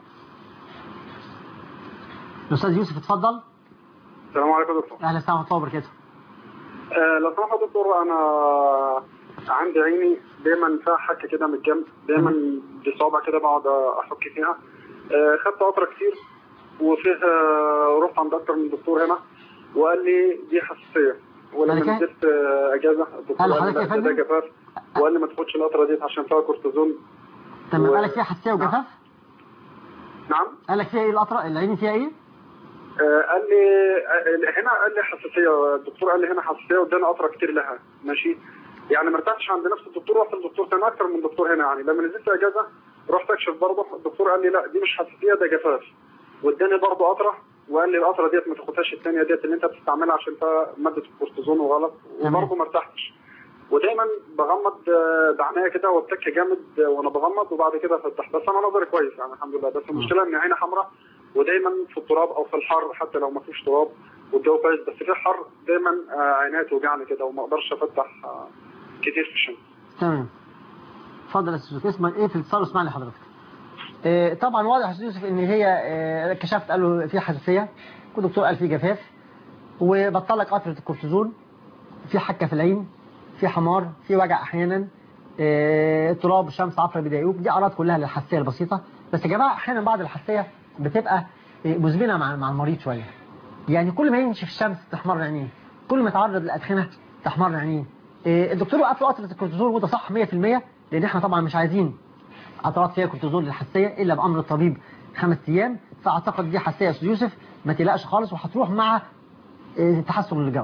الاستاذ يوسف اتفضل السلام عليكم يا دكتور اهلا وسهلا ورحمه الله وبركاته آه لو سمحت يا دكتور انا عندي عيني دايما فيها حكه كده من الجنب دايما بصوابع كده بقعد احك فيها آه خدت قطره كتير وفيه آه رحت عند اكتر من دكتور هنا وقال لي دي حساسيه ولما مالك إيه؟ نزلت آه اجازه الدكتور هل قال لي حضرتك لا يا ده فندم؟ جفاف وقال لي ما تاخدش القطره دي عشان فيها كورتيزون تمام و- قالك فيها حساسيه وجفاف نعم قالك فيها ايه القطره العين فيها ايه آه، قال لي آه، هنا قال لي حساسيه الدكتور قال لي هنا حساسيه واداني قطره كتير لها ماشي يعني ما ارتحتش عند نفس الدكتور رحت للدكتور تاني اكتر من دكتور هنا يعني لما نزلت اجازه رحت اكشف برضه الدكتور قال لي لا دي مش حساسيه ده جفاف واداني برضه قطره وقال لي القطره ديت ما تاخدهاش الثانيه ديت اللي انت بتستعملها عشان فيها ماده الكورتيزون وغلط تمام. وبرضه ما ارتحتش ودايما بغمض آه، بعينيا كده واتك جامد آه، وانا بغمض وبعد كده فتح بس انا نظري كويس يعني الحمد لله بس المشكله ان عيني حمراء ودايما في التراب او في الحر حتى لو ما فيش تراب والجو كويس بس في الحر دايما آه، عينيا توجعني كده وما اقدرش افتح آه، كتير في الشمس تمام اتفضل يا استاذ يوسف اسمك ايه في الاتصال اسمع لي حضرتك آه، طبعا واضح يا استاذ يوسف ان هي آه، كشفت قال له في حساسيه والدكتور قال في جفاف وبطلك قطره الكورتيزون في حكه في العين في حمار في وجع احيانا آه، اضطراب شمس عفره بدايوب دي اعراض كلها للحساسيه البسيطه بس يا جماعه احيانا بعض الحساسيه بتبقى آه، مزمنه مع مع المريض شويه يعني كل ما يمشي في الشمس تحمر عينيه كل ما يتعرض للادخنه تحمر عينيه إيه، الدكتور وقف له قطره الكورتيزون وده صح 100% لان احنا طبعا مش عايزين قطرات فيها كورتيزون للحساسيه الا بامر الطبيب خمس ايام فاعتقد دي حساسيه يا استاذ يوسف ما تقلقش خالص وهتروح مع إيه، تحسن الجو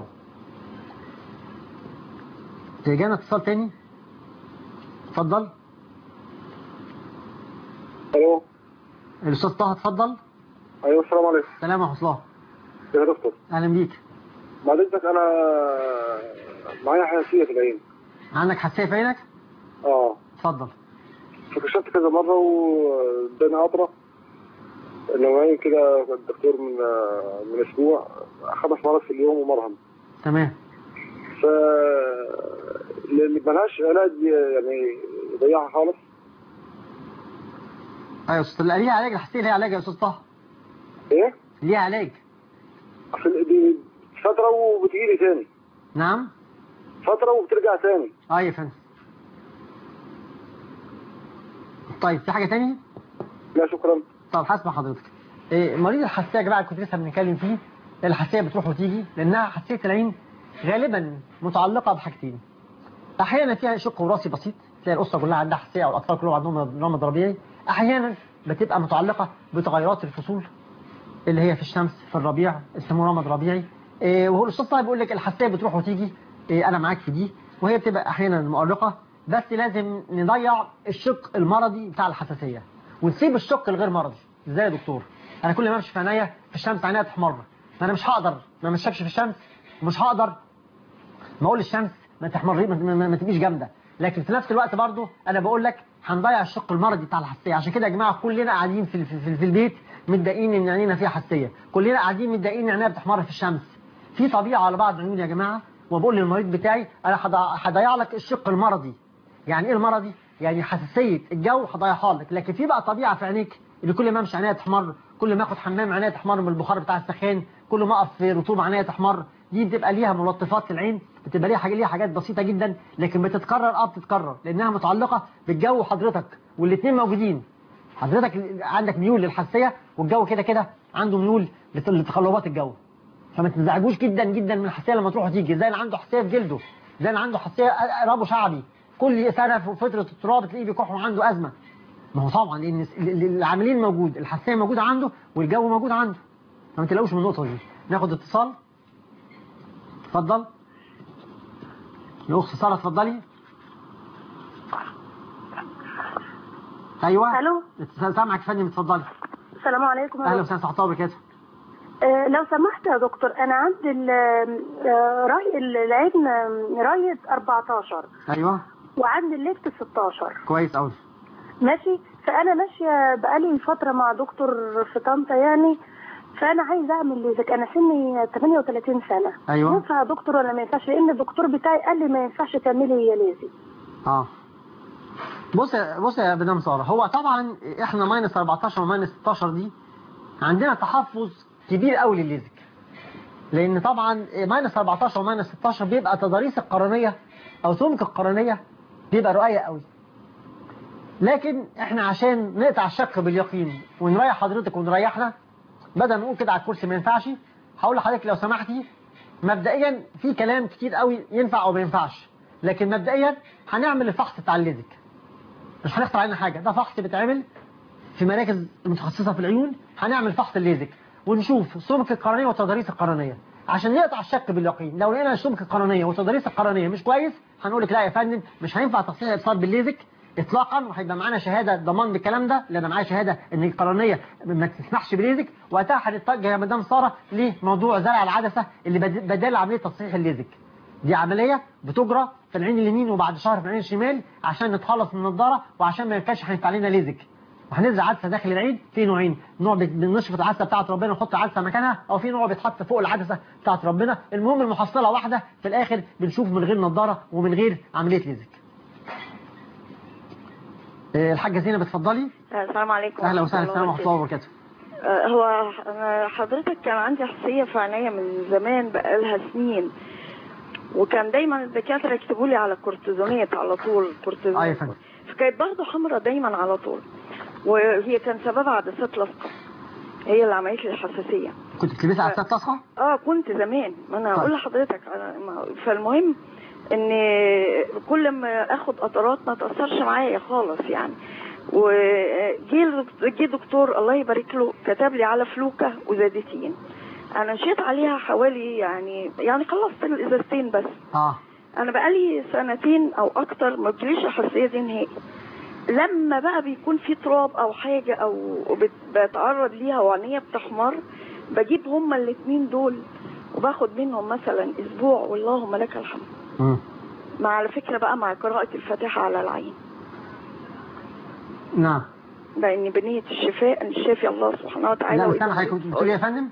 جانا اتصال تاني اتفضل الو الاستاذ طه اتفضل ايوه السلام عليكم سلام ورحمه الله يا دكتور اهلا بيك بعد اذنك انا معايا حساسيه في العين عندك حساسيه في عينك اه اتفضل فكشفت كذا مرة واداني قطرة نوعين كده الدكتور من من أسبوع خمس مرات في اليوم ومرهم تمام ف اللي ملهاش علاج يعني يضيعها خالص ايوه يا استاذ لا، ليها علاج الحساسيه ليها علاج يا استاذ طه ايه؟ ليها علاج أصل دي فترة وبتجيلي تاني نعم فترة وبترجع تاني اه يا فندم طيب في حاجه تاني لا شكرا طب هسمع حضرتك إيه مريض الحساسيه يا جماعه اللي كنت لسه بنتكلم فيه الحساسيه بتروح وتيجي لانها حساسيه العين غالبا متعلقه بحاجتين احيانا فيها شق وراثي بسيط تلاقي الاسره كلها عندها حساسيه او الاطفال كلهم عندهم نمط ربيعي احيانا بتبقى متعلقه بتغيرات الفصول اللي هي في الشمس في الربيع يسموه رمض ربيعي إيه وهو الاستاذ طيب بيقول لك الحساسيه بتروح وتيجي إيه انا معاك في دي وهي بتبقى احيانا مؤرقه بس لازم نضيع الشق المرضي بتاع الحساسيه ونسيب الشق الغير مرضي ازاي يا دكتور انا كل ما امشي في عينيا في الشمس عينيا تحمر ما انا مش هقدر ما امشيكش في الشمس ومش هقدر ما اقول للشمس ما تحمري ما, ما, ما تبقيش جامده لكن في نفس الوقت برضو انا بقول لك هنضيع الشق المرضي بتاع الحساسيه عشان كده يا جماعه كلنا قاعدين في, في, في, في البيت متضايقين ان عينينا فيها حساسيه كلنا قاعدين متضايقين ان عينينا بتحمر في الشمس في طبيعه على بعض العيون يا جماعه وبقول للمريض بتاعي انا هضيع- هضيع لك الشق المرضي يعني ايه المرضي يعني حساسيه الجو هضيعها لك لكن في بقى طبيعه في عينيك اللي كل ما امشي عينيا تحمر كل ما اخد حمام عينيا تحمر من البخار بتاع السخان كل ما اقف في رطوبه عينيا تحمر دي بتبقى ليها ملطفات في العين بتبقى ليها حاجه ليها حاجات بسيطه جدا لكن بتتكرر اه بتتكرر لانها متعلقه بالجو حضرتك والاثنين موجودين حضرتك عندك ميول للحساسيه والجو كده كده عنده ميول لت- لتقلبات الجو فما تنزعجوش جدا جدا من الحساسيه لما تروح وتيجي زي اللي عنده حساسيه في جلده زي اللي عنده حساسيه ربو شعبي كل سنه في فتره التراب تلاقيه بيكح وعنده ازمه ما هو طبعا لان الس- ال- ال- العاملين موجود الحساسيه موجوده عنده والجو موجود عنده فما تلاقوش من النقطه دي ناخد اتصال اتفضل الاخت ساره اتفضلي ايوه الو اتصال سامعك يا فندم اتفضلي السلام عليكم يا اهلا دكتور. وسهلا صحة وبركاته آه، لو سمحت يا دكتور انا عندي ال- آه، راي العين آه، راية 14 ايوه وعندي الليفت 16 كويس قوي ماشي فانا ماشيه بقالي فتره مع دكتور في طنطا يعني فانا عايزه اعمل ليزك انا سني 38 سنه أيوة. ينفع يا دكتور ولا ما ينفعش لان الدكتور بتاعي قال لي ما ينفعش تعملي ليزك اه بص يا- بص يا مدام ساره هو طبعا احنا ماينس 14 وماينس 16 دي عندنا تحفظ كبير قوي للليزك لان طبعا ماينس 14 وماينس 16 بيبقى تضاريس القرنيه او سمك القرنيه بيبقى رقيق قوي لكن احنا عشان نقطع الشك باليقين ونريح حضرتك ونريحنا بدل ما نقول كده على الكرسي ما ينفعش هقول لحضرتك لو سمحتي مبدئيا في كلام كتير قوي ينفع او ما ينفعش لكن مبدئيا هنعمل الفحص بتاع الليزك مش هنختار علينا حاجه ده فحص بيتعمل في مراكز متخصصه في العيون هنعمل فحص الليزك ونشوف سمك القرنيه وتضاريس القرنيه عشان نقطع الشك باليقين لو لقينا السمك القرنيه وتضاريس القرنيه مش كويس هنقول لك لا يا فندم مش هينفع تصحيح الابصار بالليزك اطلاقا وهيبقى معانا شهاده ضمان بالكلام ده لان معايا شهاده ان القرنيه ما تسمحش بليزك وقتها هنتجه يا مدام ساره لموضوع زرع العدسه اللي بد- بدال عمليه تصحيح الليزك دي عملية بتجرى في العين اليمين وبعد شهر في العين الشمال عشان نتخلص من النضارة وعشان ما ينفعش هينفع علينا ليزك وهنزرع عدسة داخل العين في نوعين نوع بت- بنشفط العدسة بتاعت ربنا ونحط العدسة مكانها او في نوع بيتحط فوق العدسة بتاعت ربنا المهم المحصلة واحدة في الاخر بنشوف من غير نضارة ومن غير عملية ليزك آه، الحاجة زينب اتفضلي السلام عليكم اهلا ورحمة وسهلا الله السلام ورحمة الله وبركاته آه، هو أنا حضرتك كان عندي حساسية في عينيا من زمان بقالها سنين وكان دايما الدكاترة يكتبوا لي على كورتيزونات على طول اه يا كورتيزون فندم فكانت برضه حمرة دايما على طول وهي كان سببها عدسات لاصقة هي اللي عملت لي الحساسية كنت بتلبسي عدسات لاصقة؟ اه كنت زمان ما انا طيب. هقول لحضرتك أنا- ما- فالمهم ان كل ما اخد قطرات ما تاثرش معايا خالص يعني وجي جه دكتور الله يبارك له كتب لي على فلوكه وزادتين انا مشيت عليها حوالي يعني يعني خلصت الازازتين بس اه انا بقالي سنتين او اكتر ما بتجيليش الحساسيه دي نهائي لما بقى بيكون في تراب او حاجه او بت- بتعرض ليها وعينيا بتحمر بجيب هما الاتنين دول وباخد منهم مثلا اسبوع واللهم لك الحمد مم. مع على فكره بقى مع قراءه الفاتحه على العين نعم لان بنيه الشفاء ان الشافي الله سبحانه وتعالى لا وإذا استنى حضرتك مرضت بتقولي يا فندم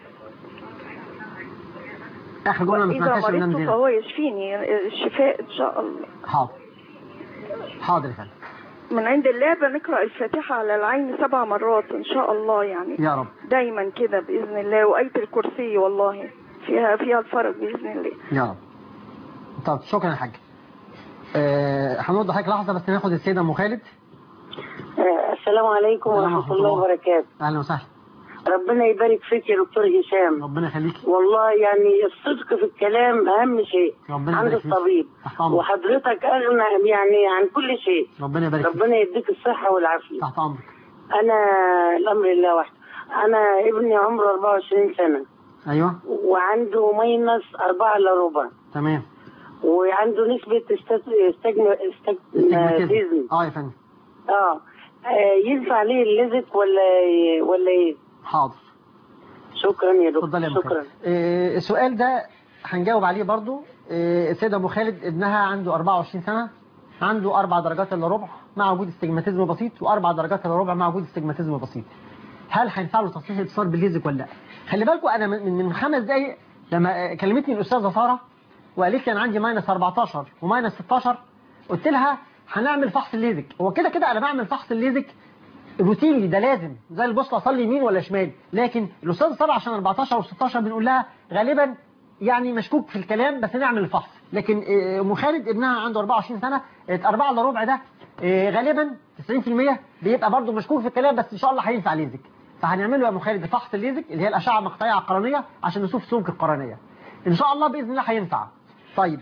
اخر جمله ما واذا سمعتهاش من مرضت زينب فهو يشفيني الشفاء ان شاء الله حاضر حاضر يا فندم من عند الله بنقرا الفاتحه على العين سبع مرات ان شاء الله يعني يا رب دايما كده باذن الله وايه الكرسي والله فيها فيها الفرج باذن الله يا رب طب شكرا يا حاج آه، هنوضح حضرتك لحظه بس ناخد السيده ام خالد السلام عليكم السلام ورحمة ورحمة الله الله. وبركاته اهلا وسهلا ربنا يبارك فيك يا دكتور هشام ربنا يخليكي والله يعني الصدق في الكلام أهم شيء ربنا عند يبارك فيك. الطبيب تحت امرك وحضرتك أغنى يعني عن كل شيء ربنا يبارك فيك ربنا يديك الصحة والعافية تحت امرك أنا الأمر لله وحده أنا ابني عمره 24 سنة ايوه وعنده ماينس أربعة إلا ربع تمام وعنده نسبة استجم استجماتيزم. استجماتيزم اه يا فندم اه آه، ينفع ليه الليزك ولا ولا ايه؟ حاضر شكرا يا دكتور اتفضلي يا ام شكرا خالد آه، السؤال ده هنجاوب عليه برضو آه، السيده ابو خالد ابنها عنده 24 سنه عنده اربع درجات الا ربع مع وجود استجماتيزم بسيط واربع درجات الا ربع مع وجود استجماتيزم بسيط هل هينفع له تصحيح الاتصال بالليزك ولا لا خلي بالكم انا من من خمس دقايق لما آه، كلمتني الاستاذه ساره وقالت لي انا عندي ماينس 14 وماينس 16 قلت لها هنعمل فحص الليزك هو كده كده انا بعمل فحص الليزك روتيني ده لازم زي البوصله اصلي يمين ولا شمال لكن الاستاذ صار عشان 14 او 16 بنقول لها غالبا يعني مشكوك في الكلام بس نعمل الفحص لكن آه، ام خالد ابنها عنده 24 سنه آه، 4 الا ربع ده آه، غالبا 90% بيبقى برضه مشكوك في الكلام بس ان شاء الله هينفع ليزك فهنعمل له يا ام خالد فحص الليزك اللي هي الاشعه المقطعيه على القرنيه عشان نشوف سمك القرنيه ان شاء الله باذن الله هينفع طيب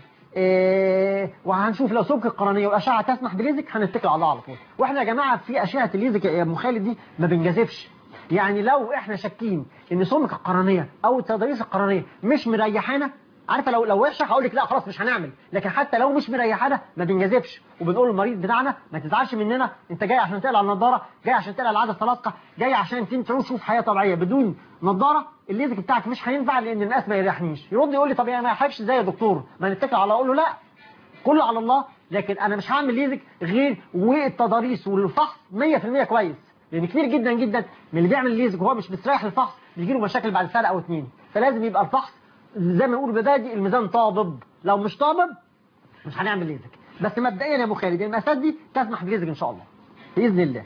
إيه وهنشوف لو سمك القرنيه والاشعه تسمح بليزك هنتكل على الله على طول واحنا يا جماعه في اشعه الليزك يا ام خالد دي ما بنجازفش يعني لو احنا شاكين ان سمك القرنيه او التضاريس القرنيه مش مريحانا عارفه لو لو وحشه هقول لك لا خلاص مش هنعمل لكن حتى لو مش مريحانا ما بنجازفش وبنقول للمريض بتاعنا ما تزعلش مننا انت جاي عشان تقلع النضاره جاي عشان تقلع العدسه اللاصقه جاي عشان انت تعيش تشوف حياه طبيعيه بدون نضاره الليزك بتاعك مش هينفع لان الناس ما يريحنيش يرد يقول لي طب يعني ما يحبش ازاي يا دكتور ما نتكل على الله اقول له لا كله على الله لكن انا مش هعمل ليزك غير والتضاريس والفحص 100% كويس لان كتير جدا جدا من اللي بيعمل ليزك وهو مش مستريح للفحص بيجي له مشاكل بعد سنه او اتنين فلازم يبقى الفحص زي ما نقول بدادي الميزان طابب لو مش طابب مش هنعمل ليزك بس مبدئيا يا ابو خالد المقاسات دي تسمح بليزك ان شاء الله باذن الله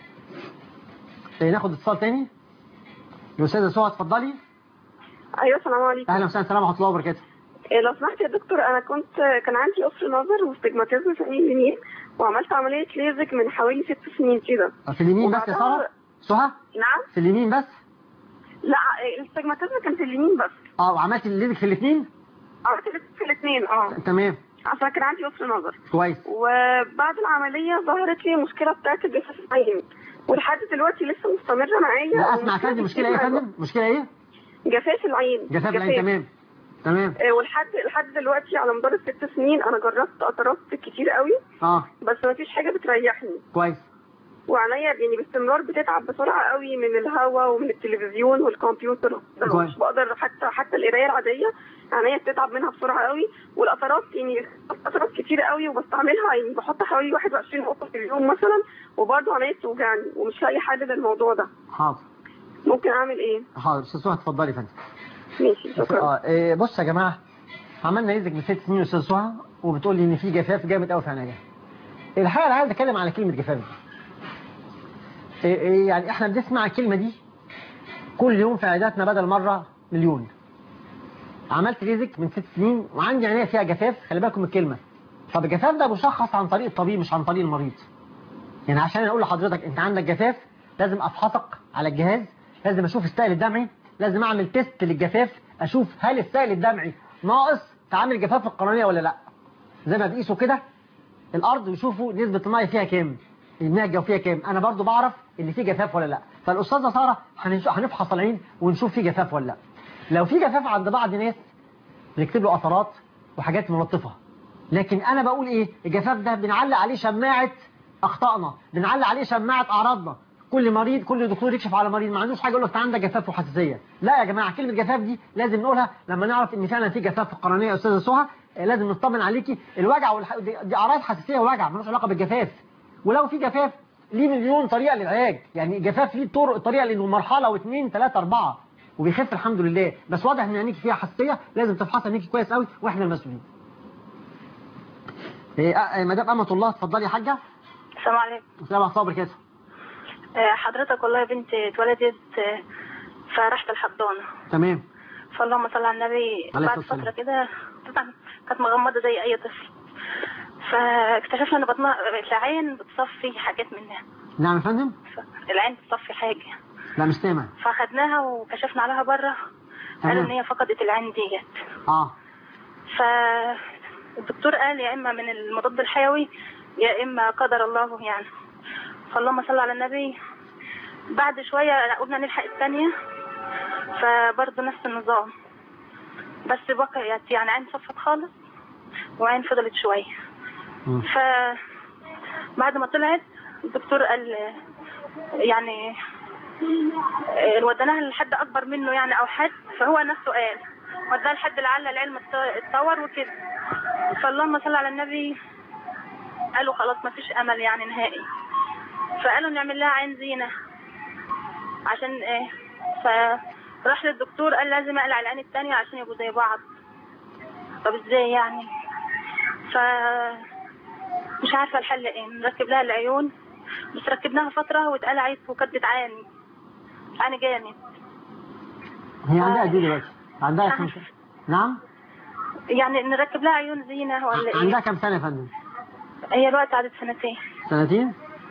إيه، ناخد اتصال تاني الاستاذه سهى اتفضلي ايوه السلام عليكم اهلا وسهلا السلام ورحمه الله وبركاته إيه لو سمحت يا دكتور انا كنت كان عندي قصر نظر واستجماتيزم في عين اليمين وعملت عمليه ليزك من حوالي ست سنين كده في اليمين بس يا ساره سهى نعم في اليمين بس لا الاستجماتيزم كان في اليمين بس اه وعملت الليزك في الاثنين عملت في الاثنين اه تمام عشان كان عندي قصر نظر كويس وبعد العمليه ظهرت لي مشكله بتاعت الجفاف العين ولحد دلوقتي لسه مستمره معايا لا اسمع يا فندم مشكله ايه يا فندم مشكله ايه جفاف العين جفاف العين تمام تمام آه، ولحد لحد دلوقتي على مدار الست سنين انا جربت قطرات كتير قوي اه بس ما فيش حاجه بتريحني كويس وعينيا يعني باستمرار بتتعب بسرعه قوي من الهواء ومن التلفزيون والكمبيوتر كويس. مش بقدر حتى حتى القرايه العاديه عينيا بتتعب منها بسرعه قوي والقطرات يعني قطرات كتير قوي وبستعملها يعني بحط حوالي 21 نقطه في اليوم مثلا وبرضه عينيا بتوجعني ومش لاقي حل للموضوع ده حاضر ممكن اعمل ايه؟ حاضر استاذ سهى اتفضلي يا فندم ماشي شكرا اه إيه بص يا جماعه عملنا ليزك من ست سنين يا استاذ سهى وبتقول لي ان في جفاف جامد قوي في عينيا الحقيقه انا عايز اتكلم على كلمه جفاف دي إيه إيه يعني احنا بنسمع الكلمه دي كل يوم في عياداتنا بدل مره مليون عملت ليزك من ست سنين وعندي عينيا فيها جفاف خلي بالكم من الكلمه طب الجفاف ده مشخص عن طريق الطبيب مش عن طريق المريض يعني عشان اقول لحضرتك انت عندك جفاف لازم افحصك على الجهاز لازم اشوف السائل الدمعي لازم اعمل تيست للجفاف اشوف هل السائل الدمعي ناقص تعامل جفاف القرنيه ولا لا زي ما بيقيسوا كده الارض ويشوفوا نسبه الميه فيها كام المياه الجوفيه كام انا برضو بعرف ان في جفاف ولا لا فالاستاذه ساره هنش- هنفحص العين ونشوف في جفاف ولا لا لو في جفاف عند بعض ناس بنكتب له قطرات وحاجات ملطفه لكن انا بقول ايه الجفاف ده بنعلق عليه شماعه اخطائنا بنعلق عليه شماعه اعراضنا كل مريض كل دكتور يكشف على مريض ما عندوش حاجه يقول لك انت عندك جفاف وحساسيه لا يا جماعه كلمه جفاف دي لازم نقولها لما نعرف ان فعلا في جفاف في القرنيه يا استاذه سهى آه، لازم نطمن عليكي الوجع والح... دي دي اعراض حساسيه ووجع ملوش علاقه بالجفاف ولو في جفاف ليه مليون طريقه للعلاج يعني جفاف ليه طرق طريقه لانه مرحله واثنين ثلاثه اربعه وبيخف الحمد لله بس واضح ان عينيكي فيها حساسيه لازم تفحص عينيكي كويس قوي واحنا المسؤولين إيه آه، مدام امه الله اتفضلي يا حاجه السلام عليكم السلام عليكم وبركاته آه، حضرتك والله يا بنتي اتولدت آه، فرحت الحضانة تمام فاللهم صل على النبي عليه بعد الصلاة فترة كده طبعا كانت مغمضة زي أي طفل فاكتشفنا إن بطنها العين بتصفي حاجات منها نعم يا فندم العين بتصفي حاجة لا مش سامع فاخدناها وكشفنا عليها بره قالوا إن هي فقدت العين ديت اه فالدكتور قال يا إما من المضاد الحيوي يا إما قدر الله يعني فاللهم صل على النبي بعد شوية قلنا نلحق الثانية فبرضه نفس النظام بس بقيت يعني عين صفت خالص وعين فضلت شوية ف بعد ما طلعت الدكتور قال يعني آه، وديناها لحد اكبر منه يعني او حد فهو نفسه قال وداها لحد لعل العلم ات- اتطور وكده فاللهم صل على النبي قالوا خلاص ما فيش امل يعني نهائي فقالوا نعمل لها عين زينه عشان ايه فراح للدكتور قال لازم اقلع العين التانية عشان يبقوا زي بعض طب ازاي يعني ف مش عارفه الحل ايه نركب لها العيون بس ركبناها فتره واتقال عيب وكانت بتعاني بتعاني جامد هي عندها قد ايه دلوقتي عندها كم سنه نعم يعني نركب لها عيون زينه ولا ايه عندها كم سنه يا فندم هي الوقت عدت سنتين سنتين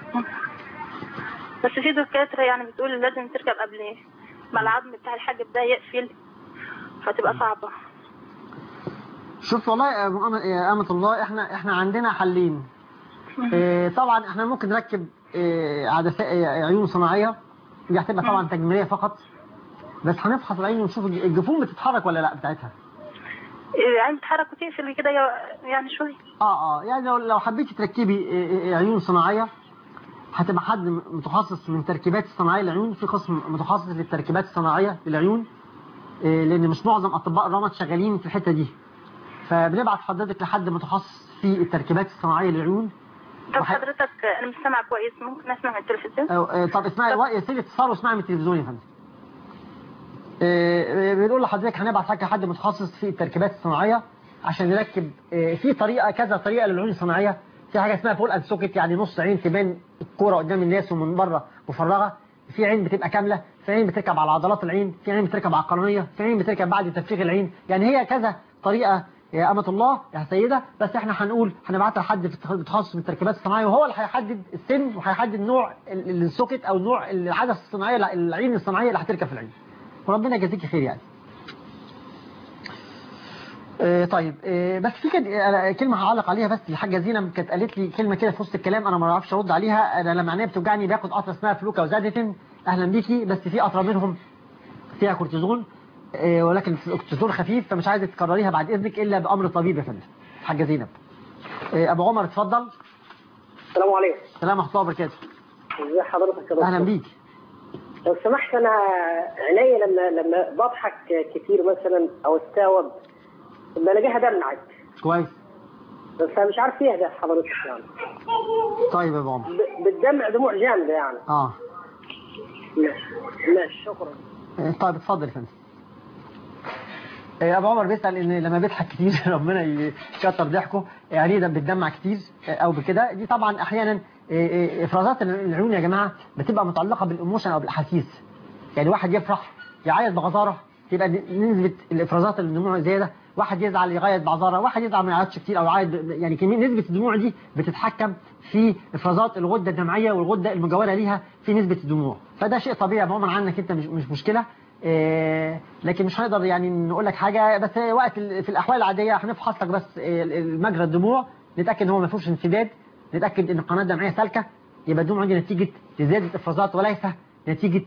بس في دكاتره يعني بتقول لازم تركب قبل ما العظم بتاع الحاجب ده يقفل فتبقى صعبه شوف والله يا أم- يا أمة الله احنا احنا عندنا حلين اه طبعا احنا ممكن نركب اه عدساء اه عيون صناعية دي هتبقى طبعا تجميلية فقط بس هنفحص العين ونشوف الج- الجفون بتتحرك ولا لا بتاعتها العين بتتحرك وتقفل كده يا- يعني شويه اه اه يعني لو لو حبيتي تركبي اه اه عيون صناعية هتبقى حد م- متخصص من تركيبات الصناعية للعيون في قسم متخصص للتركيبات الصناعية للعيون اه لان مش معظم اطباء الرمد شغالين في الحتة دي فبنبعت حضرتك لحد متخصص في التركيبات الصناعية للعيون طب وح- حضرتك انا مش سامعه كويس ممكن اسمع من التلفزيون أو- آه، طب اسمعي وا- يا سيدي اتصال واسمعي من التلفزيون يا فندم آه، آه، بنقول لحضرتك هنبعت لك حد متخصص في التركيبات الصناعية عشان نركب آه، في طريقة كذا طريقة للعيون الصناعية في حاجة اسمها فول اند سوكت يعني نص عين تبان الكورة قدام الناس ومن بره مفرغة في عين بتبقى كاملة في عين بتركب على عضلات العين في عين بتركب على القرنية في عين بتركب بعد تفريغ العين يعني هي كذا طريقة يا أمة الله يا سيدة بس احنا هنقول هنبعتها لحد في متخصص في التركيبات الصناعية وهو اللي هيحدد السن وهيحدد نوع ال- ال- السوكت أو نوع العدسة الصناعية العين الصناعية اللي هتركب في العين وربنا يجازيك خير يعني آه، طيب آه، بس في كده أنا كلمه هعلق عليها بس الحاجه زينب كانت قالت لي كلمه كده في وسط الكلام انا ما اعرفش ارد عليها انا لما عينيا بتوجعني باخد قطره اسمها فلوكا وزادتن اهلا بيكي بس في قطره منهم فيها كورتيزون آه، ولكن الكورتيزون خفيف فمش عايزه تكرريها بعد اذنك الا بامر طبيب يا فندم حاجه زينب آه، ابو عمر اتفضل السلام عليكم السلام ورحمه الله وبركاته ازي حضرتك يا دكتور اهلا بيك لو سمحت انا عينيا لما لما بضحك كتير مثلا او استوعب بلاقيها دمعت كويس بس انا مش عارف فيها ده حضرتك يعني طيب يا ابو عمر ب- بتدمع دموع جامده يعني اه ماشي ماشي شكرا آه، طيب اتفضل يا فندم آه، ابو عمر بيسال ان لما بيضحك كتير ربنا يكتر ضحكه يعني ده بتدمع كتير آه، او بكده دي طبعا احيانا آه، آه، افرازات العيون يا جماعه بتبقى متعلقه بالايموشن او بالاحاسيس يعني واحد يفرح يعيط بغزاره تبقى نسبه الافرازات الدموع زياده واحد يزعل يعيط بعذاره واحد يزعل ما يعيطش كتير او يعيط ب- يعني كمية نسبه الدموع دي بتتحكم في افرازات الغده الدمعيه والغده المجاوره ليها في نسبه الدموع فده شيء طبيعي عموما عنك انت مش مش مشكله آه، لكن مش هنقدر يعني نقول لك حاجه بس وقت ال- في الاحوال العاديه هنفحص لك بس آه، مجرى الدموع نتاكد ان هو ما فيهوش انسداد نتاكد ان القناه الدمعيه سالكه يبقى الدموع دي نتيجه لزياده افرازات وليس نتيجه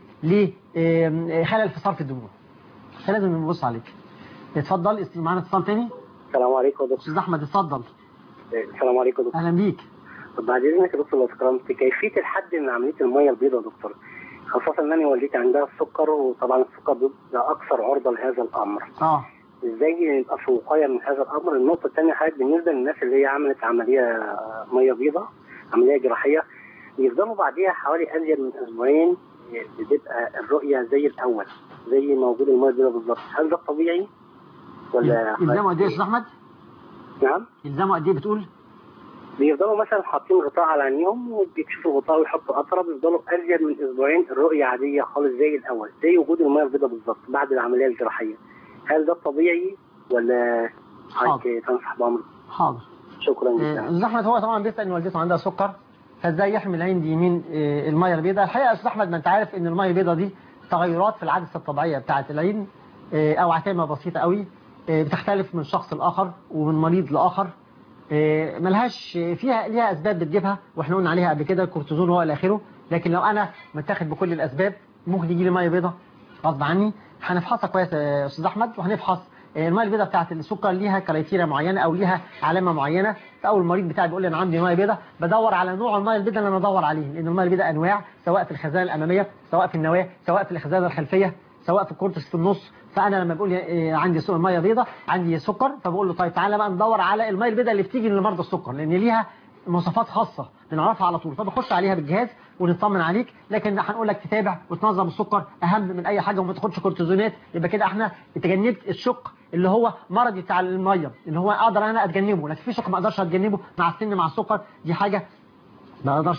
لخلل في صرف الدموع فلازم نبص عليك اتفضل است- معانا اتصال تاني السلام عليكم يا دكتور استاذ احمد اتفضل السلام عليكم يا دكتور اهلا بيك طب بعد اذنك يا دكتور لو تكرمت كيفيه الحد من عمليه الميه البيضاء يا دكتور خاصة ان انا والدتي عندها السكر وطبعا السكر بيبقى اكثر عرضة لهذا الامر. اه ازاي نبقى في وقايه من هذا الامر النقطه الثانيه حضرتك بالنسبه للناس اللي هي عملت عمليه ميه بيضاء عمليه جراحيه يفضلوا بعديها حوالي ازيد من اسبوعين بتبقى الرؤيه زي الاول زي موجود الميه البيضاء بالظبط هل ده طبيعي ولا يلزموا قد ايه يا استاذ احمد نعم يلزموا قد ايه بتقول بيفضلوا مثلا حاطين غطاء على عينيهم وبيكشفوا الغطاء ويحطوا قطره بيفضلوا ازيد من اسبوعين الرؤيه عاديه خالص زي الاول زي وجود الميه البيضاء بالظبط بعد العمليه الجراحيه هل ده طبيعي ولا حضرتك تنصح بامر حاضر شكرا آه، جدا استاذ احمد هو طبعا بيسال ان والدته عندها سكر فازاي يحمي العين دي يمين آه، الميه البيضاء الحقيقه يا استاذ احمد ما انت عارف ان الميه البيضاء دي تغيرات في العدسه الطبيعيه بتاعه العين آه، او عتامه بسيطه قوي آه، بتختلف من شخص لاخر ومن مريض لاخر آه، ملهاش فيها ليها اسباب بتجيبها واحنا قلنا عليها قبل كده الكورتيزون هو الى اخره لكن لو انا متاخد بكل الاسباب ممكن يجي لي ميه بيضاء غصب عني هنفحصها كويس يا استاذ احمد وهنفحص آه، الميه البيضاء بتاعت السكر ليها كرايتيريا معينه او ليها علامه معينه فاول المريض بتاعي بيقول لي انا عندي ميه بيضاء بدور على نوع الميه البيضاء اللي انا ادور عليه لان الميه البيضاء انواع سواء في الخزانه الاماميه سواء في النواه سواء في الخزانه الخلفيه سواء في الكورتكس في النص فانا لما بقول لي، آه، عندي سوء ميه بيضاء عندي سكر فبقول له طيب تعالى بقى ندور على الميه البيضاء اللي بتيجي لمرضى السكر لان ليها مواصفات خاصه بنعرفها على طول فبخش عليها بالجهاز ونطمن عليك لكن هنقول لك تتابع وتنظم السكر اهم من اي حاجه وما تاخدش كورتيزونات يبقى كده احنا تجنبت الشق اللي هو مرضي بتاع الميه اللي هو اقدر انا اتجنبه لكن في شق ما اقدرش اتجنبه مع السن مع السكر دي حاجه ما نقدرش نعملها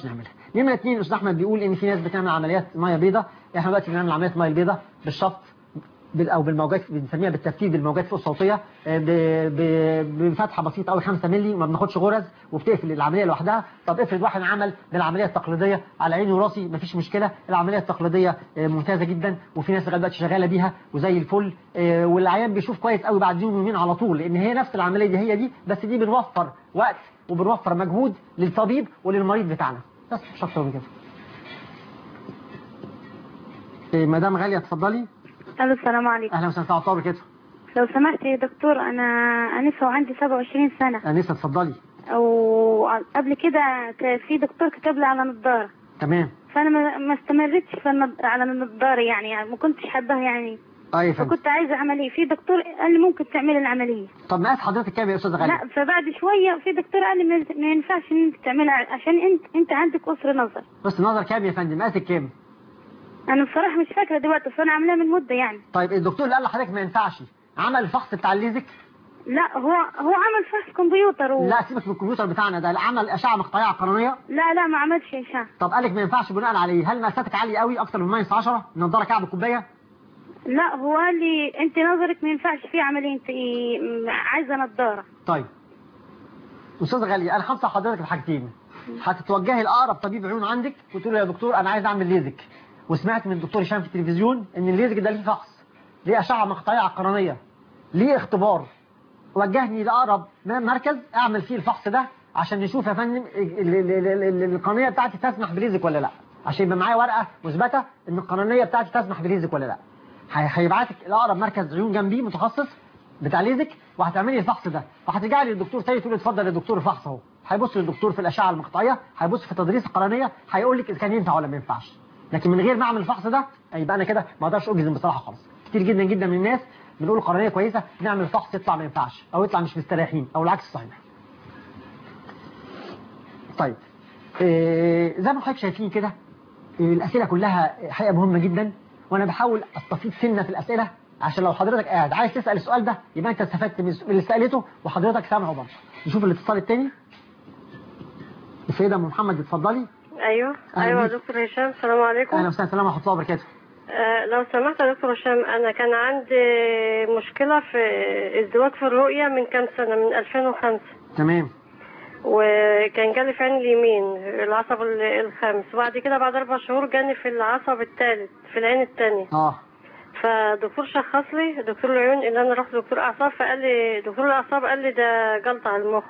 نمره اثنين الاستاذ احمد بيقول ان في ناس بتعمل عمليات ميه بيضاء احنا دلوقتي بنعمل عمليات ميه بيضاء بالشفط بال- او بالموجات بنسميها بالتفتيت بالموجات فوق الصوتيه آه، ب- ب- بفتحه بسيطه قوي 5 مللي ما بناخدش غرز وبتقفل العمليه لوحدها طب افرض واحد عمل بالعمليه التقليديه على عيني وراسي مفيش مشكله العمليه التقليديه آه، ممتازه جدا وفي ناس لغايه دلوقتي شغاله بيها وزي الفل آه، والعيان بيشوف كويس قوي بعد يوم يومين على طول لان هي نفس العمليه دي هي دي بس دي بنوفر وقت وبنوفر مجهود للطبيب وللمريض بتاعنا بس مش اكتر من كده آه، مدام غاليه اتفضلي الو السلام عليكم اهلا وسهلا ساعه طول كده لو سمحت يا دكتور انا انسه وعندي 27 سنه انسه اتفضلي وقبل كده كان في دكتور كتب لي على نظاره تمام فانا ما ما استمرتش في النض... على النظاره يعني, يعني ما كنتش حابها يعني اه يا فندم فكنت عايزه عمليه في دكتور قال لي ممكن تعملي العمليه طب مقاس حضرتك كام يا استاذ غالي لا فبعد شويه في دكتور قال لي ما- ما ينفعش ان انت تعملها عشان انت انت عندك قصر نظر بس النظر كام يا فندم مقاسك كام انا بصراحه مش فاكره دلوقتي بس انا عاملاها من مده يعني طيب الدكتور اللي قال لحضرتك ما ينفعش عمل الفحص بتاع الليزك لا هو هو عمل فحص كمبيوتر و... لا سيبك من الكمبيوتر بتاعنا ده عمل اشعه مقطعيه قانونيه لا لا ما عملش اشعه طب قالك ما ينفعش بناء عليه هل مقاساتك عاليه قوي اكتر من ماينس 10 النضاره كعب الكوبايه لا هو قال لي انت نظرك ما ينفعش فيه عمليه انت م- عايزه نظاره طيب استاذ غالي انا هنصح حضرتك بحاجتين هتتوجهي لاقرب طبيب عيون عندك وتقول له يا دكتور انا عايز اعمل ليزك وسمعت من الدكتور هشام في التلفزيون ان الليزك ده ليه فحص ليه اشعه مقطعيه على القرنيه ليه اختبار وجهني لاقرب م- مركز اعمل فيه الفحص ده عشان نشوف يا فندم ال- ال- ال- ال- ال- القرنيه بتاعتي تسمح بليزك ولا لا عشان يبقى معايا ورقه مثبته ان القرنيه بتاعتي تسمح بليزك ولا لا هي- هيبعتك لاقرب مركز عيون جنبي متخصص بتاع ليزك وهتعملي الفحص ده وهترجعي للدكتور تاني تقول له اتفضل يا دكتور الفحص اهو هيبص للدكتور في الاشعه المقطعيه هيبص في تدريس القرنيه هيقول لك اذا كان ينفع ولا ما ينفعش لكن من غير ما اعمل الفحص ده يبقى انا كده ما اقدرش اجزم بصراحه خالص كتير جدا جدا من الناس بنقول القرنيه كويسه نعمل الفحص يطلع ما ينفعش او يطلع مش مستريحين او العكس صحيح طيب إيه زي ما حضرتك شايفين كده إيه الاسئله كلها حقيقه مهمه جدا وانا بحاول استفيد سنه في الاسئله عشان لو حضرتك قاعد عايز تسال السؤال ده يبقى انت استفدت من اللي سالته وحضرتك سامعه برضه نشوف الاتصال الثاني السيده ام محمد اتفضلي ايوه أهلا ايوه يا بيك. دكتور هشام السلام عليكم اهلا وسهلا السلام ورحمه الله وبركاته آه لو سمحت يا دكتور هشام انا كان عندي مشكله في ازدواج في الرؤيه من كام سنه من 2005 تمام وكان جالي في عين اليمين العصب ال- الخامس وبعد كده بعد اربع شهور جاني في العصب الثالث في العين الثانيه اه فدكتور شخص لي دكتور العيون ان انا رحت دكتور اعصاب فقال لي دكتور الاعصاب قال لي ده جلطه على المخ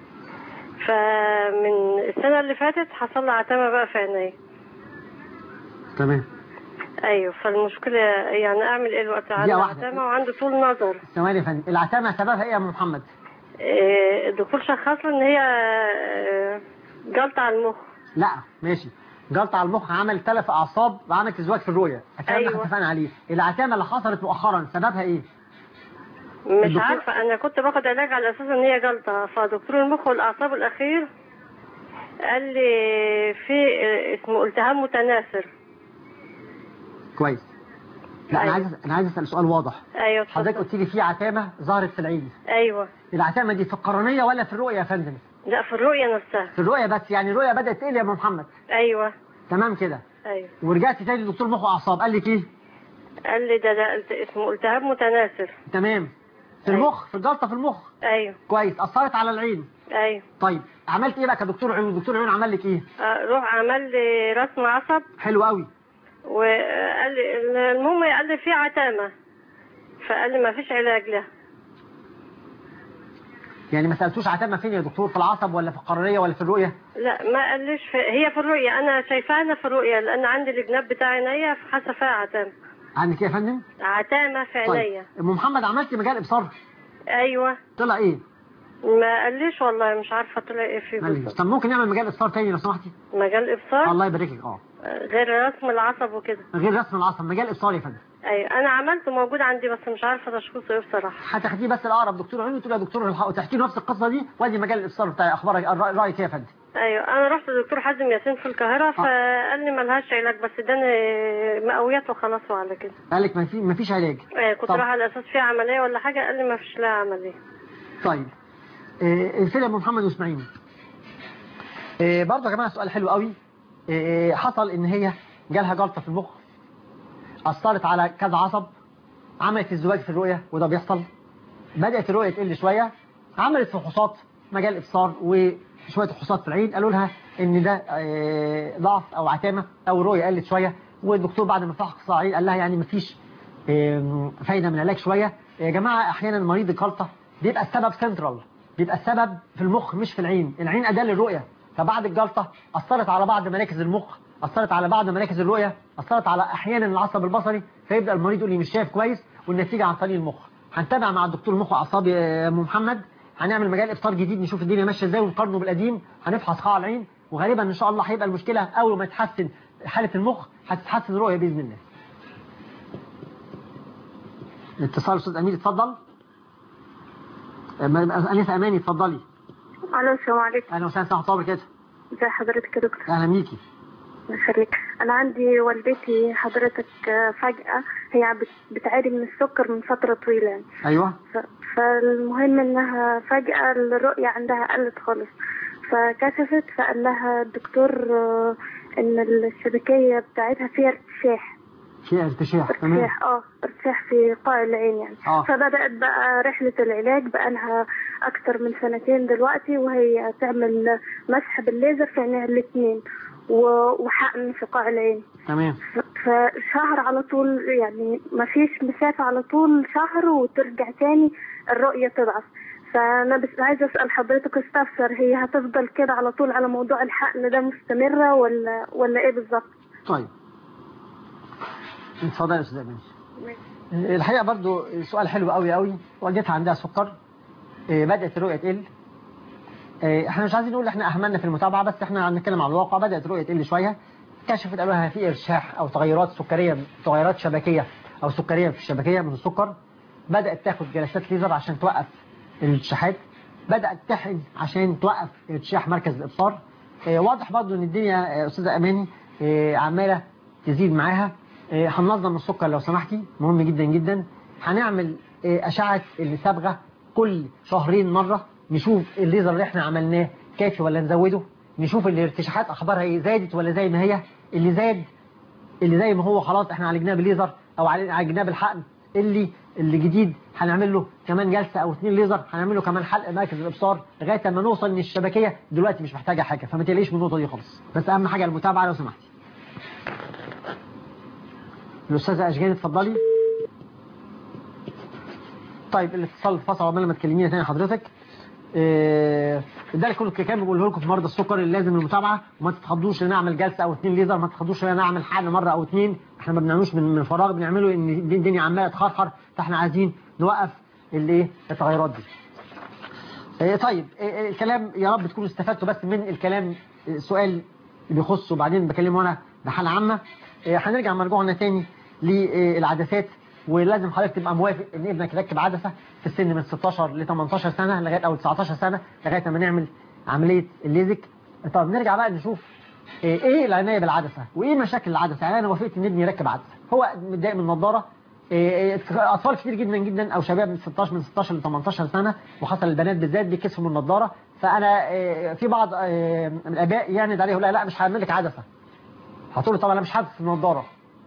فمن السنه اللي فاتت حصل لي عتمه بقى في عيني تمام ايوه فالمشكله يعني اعمل ايه الوقت عندي دقيقة واحدة. عتمه وعنده طول نظر ثواني يا فندم العتامه سببها ايه يا ام محمد إيه، الدكتور شخص لي ان هي آه، جلطه على المخ لا ماشي جلطة على المخ عمل تلف اعصاب وعمل ازدواج في الرؤيه الكلام ده أيوة. اتفقنا عليه العتامه اللي حصلت مؤخرا سببها ايه مش الدكتور- عارفه انا كنت باخد علاج على اساس ان هي جلطه فدكتور المخ والاعصاب الاخير قال لي في آه، اسمه التهاب متناثر كويس لا انا أيوة. عايز انا عايز اسال سؤال واضح ايوه حضرتك اتفضل. قلت لي في عتامه ظهرت في العين ايوه العتامه دي في القرنيه ولا في الرؤيه يا فندم لا في الرؤيه نفسها في الرؤيه بس يعني الرؤيه بدات تقل يا ام محمد ايوه تمام كده ايوه ورجعت تاني لدكتور مخ واعصاب قال لك ايه قال لي ده, ده الت- اسمه التهاب متناثر تمام في أيوة. المخ في الجلطه في المخ ايوه كويس اثرت على العين ايوه طيب عملت ايه بقى كدكتور عيون دكتور عيون عمل لك ايه آه، روح عمل لي رسم عصب حلو قوي وقال لي المهم قال لي في عتامه فقال لي ما فيش علاج لها يعني ما سالتوش عتامه فين يا دكتور في العصب ولا في القرنيه ولا في الرؤيه لا ما قاليش في هي في الرؤيه انا شايفاها انا في الرؤيه لان عندي الجناب بتاع عينيا حاسه فيها عتامه عندك ايه يا فندم عتامه في طيب عينيا ام محمد عملتي مجال ابصار ايوه طلع ايه ما قاليش والله مش عارفه طلع ايه فيه ماليش. بالظبط طب ممكن نعمل مجال ابصار تاني لو سمحتي مجال ابصار الله يبارك لك اه غير رسم العصب وكده غير رسم العصب مجال ابصار يا فندم ايوه انا عملته موجود عندي بس مش عارفه تشخيصه ايه بصراحه هتاخديه بس لاقرب دكتور عيون وتقول يا دكتور الحق وتحكي له نفس القصه دي وادي مجال الابصار بتاعي اخبارك الرأي- رايك ايه يا فندم ايوه انا رحت لدكتور حازم ياسين في القاهره فقال لي ملهاش علاج بس اداني مقويات وخلاص وعلى كده قال لك ما في ما فيش علاج آه، كنت طب. رايحه على اساس فيها عمليه ولا حاجه قال لي ما فيش لها عمليه طيب آه، الفيلم ابو محمد واسماعيل آه، برضه يا جماعه سؤال حلو قوي إيه، حصل ان هي جالها جلطه في المخ اثرت على كذا عصب عملت ازدواج في الرؤيه وده بيحصل بدات الرؤيه تقل شويه عملت فحوصات مجال ابصار وشويه فحوصات في العين قالوا لها ان ده آه، ضعف او عتامه او الرؤيه قلت شويه والدكتور بعد ما فحص العين قال لها يعني مفيش آم، فايده من العلاج شويه يا جماعه احيانا مريض الجلطه بيبقى السبب سنترال بيبقى السبب في المخ مش في العين العين اداه للرؤيه فبعد الجلطه اثرت على بعض مراكز المخ اثرت على بعض مراكز الرؤيه اثرت على احيانا العصب البصري فيبدا المريض يقول لي مش شايف كويس والنتيجه عن طريق المخ هنتابع مع الدكتور المخ واعصاب يا ام محمد هنعمل مجال افطار جديد نشوف الدنيا ماشيه ازاي ونقارنه بالقديم هنفحص قاع العين وغالبا ان شاء الله هيبقى المشكله اول ما تحسن حاله المخ هتتحسن الرؤيه باذن الله اتصال استاذ امير اتفضل أم- انسه اماني اتفضلي الو السلام عليكم اهلا وسهلا ورحمه الله وبركاته ازي حضرتك يا دكتور اهلا بيكي الله يخليك انا عندي والدتي حضرتك آه، فجأة هي بت- بتعاني من السكر من فترة طويلة يعني. ايوه ف- فالمهم انها فجأة الرؤية عندها قلت خالص فكشفت فقال لها الدكتور آه، ان الشبكية بتاعتها فيها ارتشاح في ارتشاح تمام ارتشاح اه ارتشاح في قاع العين يعني آه. فبدأت بقى رحلة العلاج بقى لها أكتر من سنتين دلوقتي وهي تعمل مسح بالليزر في عينيها الاتنين و- وحقن في قاع العين تمام ف- فشهر على طول يعني ما فيش مسافة على طول شهر وترجع تاني الرؤية تضعف فأنا بس عايزة أسأل حضرتك استفسر هي هتفضل كده على طول على موضوع الحقن ده مستمرة ولا ولا إيه بالظبط؟ طيب اتفضل يا استاذ اماني الحقيقه برضو سؤال حلو قوي قوي والدتها عندها سكر إيه، بدات الرؤيه تقل إيه، احنا مش عايزين نقول احنا اهملنا في المتابعه بس احنا هنتكلم على الواقع بدات الرؤيه تقل شويه كشفت قالوا لها في ارشاح او تغيرات سكريه تغيرات شبكيه او سكريه في الشبكيه من السكر بدات تاخد جلسات ليزر عشان توقف الارتشاحات بدات تحقن عشان توقف ارتشاح مركز الابصار إيه، واضح برضو ان الدنيا آه، استاذه اماني إيه، عماله تزيد معاها إيه، هننظم السكر لو سمحتي مهم جدا جدا هنعمل إيه، اشعه الصبغه كل شهرين مره نشوف الليزر اللي احنا عملناه كافي ولا نزوده نشوف الارتشاحات اخبارها ايه زادت ولا زي ما هي اللي زاد اللي زي ما هو خلاص احنا عالجناه بالليزر او عالج- عالجناه بالحقن اللي اللي جديد هنعمل له كمان جلسه او اثنين ليزر هنعمل له كمان حلق مركز الابصار لغايه ما نوصل ان الشبكيه دلوقتي مش محتاجه حاجه فما تقلقيش من النقطه دي خالص بس اهم حاجه المتابعه لو سمحتي الاستاذه اشجان اتفضلي طيب الاتصال فصل عقبال ما تكلمينا تاني حضرتك إيه، ده اللي كل الكلام بقوله لكم في مرضى السكر اللي لازم المتابعه وما تتخضوش ان انا اعمل جلسه او اثنين ليزر ما تتخضوش ان انا اعمل حقن مره او اثنين احنا ما بنعملوش من من فراغ بنعمله ان الدنيا عماله تخرخر فاحنا عايزين نوقف الايه التغيرات دي إيه، طيب إيه، إيه، الكلام يا رب تكونوا استفدتوا بس من الكلام السؤال اللي بيخص وبعدين بكلمه انا بحاله عامه إيه، هنرجع مرجوعنا تاني للعدسات ولازم حضرتك تبقى موافق ان ابنك يركب عدسه في السن من 16 ل 18 سنه لغايه او 19 سنه لغايه ما نعمل عمليه الليزك طب نرجع بقى نشوف ايه إيه العنايه بالعدسه وايه مشاكل العدسه يعني انا وافقت ان ابني يركب عدسه هو متضايق من النظاره إيه، إيه، اطفال كتير جدا جدا او شباب من 16 من 16 ل 18 سنه وخاصه البنات بالذات بيكسفوا من النظاره فانا إيه، في بعض إيه، من الاباء يعني ده عليه يقول لا لا مش هعمل لك عدسه هتقول له طبعا انا مش هلبس النظاره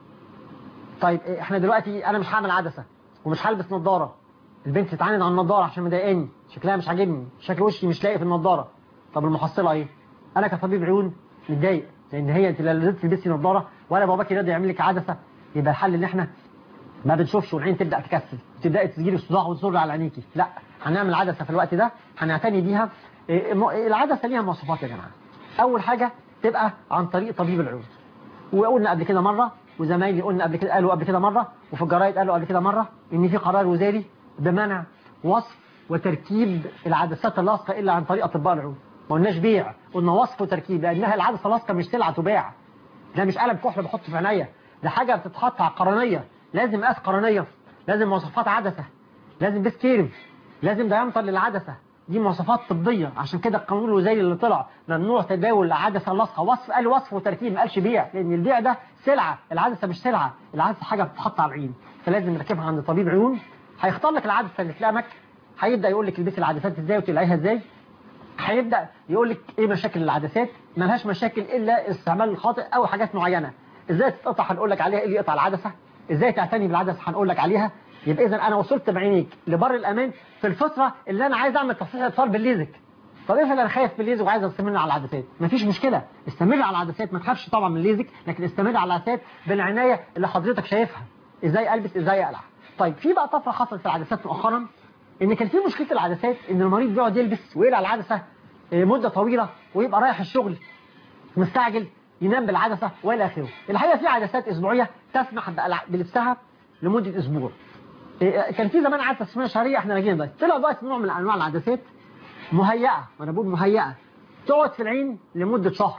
طيب إيه، احنا دلوقتي انا مش هعمل عدسه ومش هلبس نظاره البنت تتعاند على النظاره عشان مضايقاني شكلها مش عاجبني شكل وشي مش لاقي في النظاره طب المحصله ايه انا كطبيب عيون متضايق لان هي انت لا لازم تلبسي نظاره ولا باباكي راضي يعمل لك عدسه يبقى الحل ان احنا ما بنشوفش والعين تبدا تكسل تبداي تسجيلي الصداع وتصر على عينيكي لا هنعمل عدسه في الوقت ده هنعتني بيها إيه، م- العدسه ليها مواصفات يا جماعه اول حاجه تبقى عن طريق طبيب العيون وقلنا قبل كده مرة وزمايلي قلنا قبل كده قالوا قبل كده مرة وفي الجرايد قالوا قبل كده مرة ان في قرار وزاري بمنع وصف وتركيب العدسات اللاصقة الا عن طريق اطباء العيون ما قلناش بيع قلنا وصف وتركيب لانها العدسة اللاصقة مش سلعة تباع ده مش قلم كحل بحطه في عينيا ده حاجة بتتحط على القرنية لازم مقاس قرنية لازم مواصفات عدسة لازم بيس كيرف لازم دايمتر للعدسة دي مواصفات طبية عشان كده القانون الوزاري اللي طلع ممنوع تداول العدسة اللاصقة وصف قال وصف وتركيب ما قالش بيع لأن البيع ده سلعة العدسة مش سلعة العدسة حاجة بتتحط على العين فلازم نركبها عند طبيب عيون هيختار لك العدسة اللي تلامك هيبدأ يقول لك البسي العدسات ازاي وتقلعيها ازاي هيبدا يقول لك ايه مشاكل العدسات ملهاش مشاكل الا استعمال الخاطئ او حاجات معينه ازاي تتقطع هنقول لك عليها ايه اللي يقطع العدسه ازاي تعتني بالعدسه هنقول لك عليها يبقى اذا انا وصلت بعينيك لبر الامان في الفتره اللي انا عايز اعمل تصحيح اطفال بالليزك طب افرض انا خايف بالليزك وعايز استمر على العدسات مفيش مشكله استمر على العدسات ما تخافش طبعا من الليزك لكن استمر على العدسات بالعنايه اللي حضرتك شايفها ازاي البس ازاي اقلع طيب في بقى طفره حصلت في العدسات مؤخرا ان كان في مشكله العدسات ان المريض بيقعد يلبس ويقلع العدسه آه، مده طويله ويبقى رايح الشغل مستعجل ينام بالعدسه والى اخره الحقيقه في عدسات اسبوعيه تسمح بقلع- بلبسها لمده اسبوع آه، كان في زمان عدسه اسمها شهريه احنا لاقيين دلوقتي طلع دلوقتي نوع من انواع العدسات مهيئه وانا بقول مهيئه تقعد في العين لمده شهر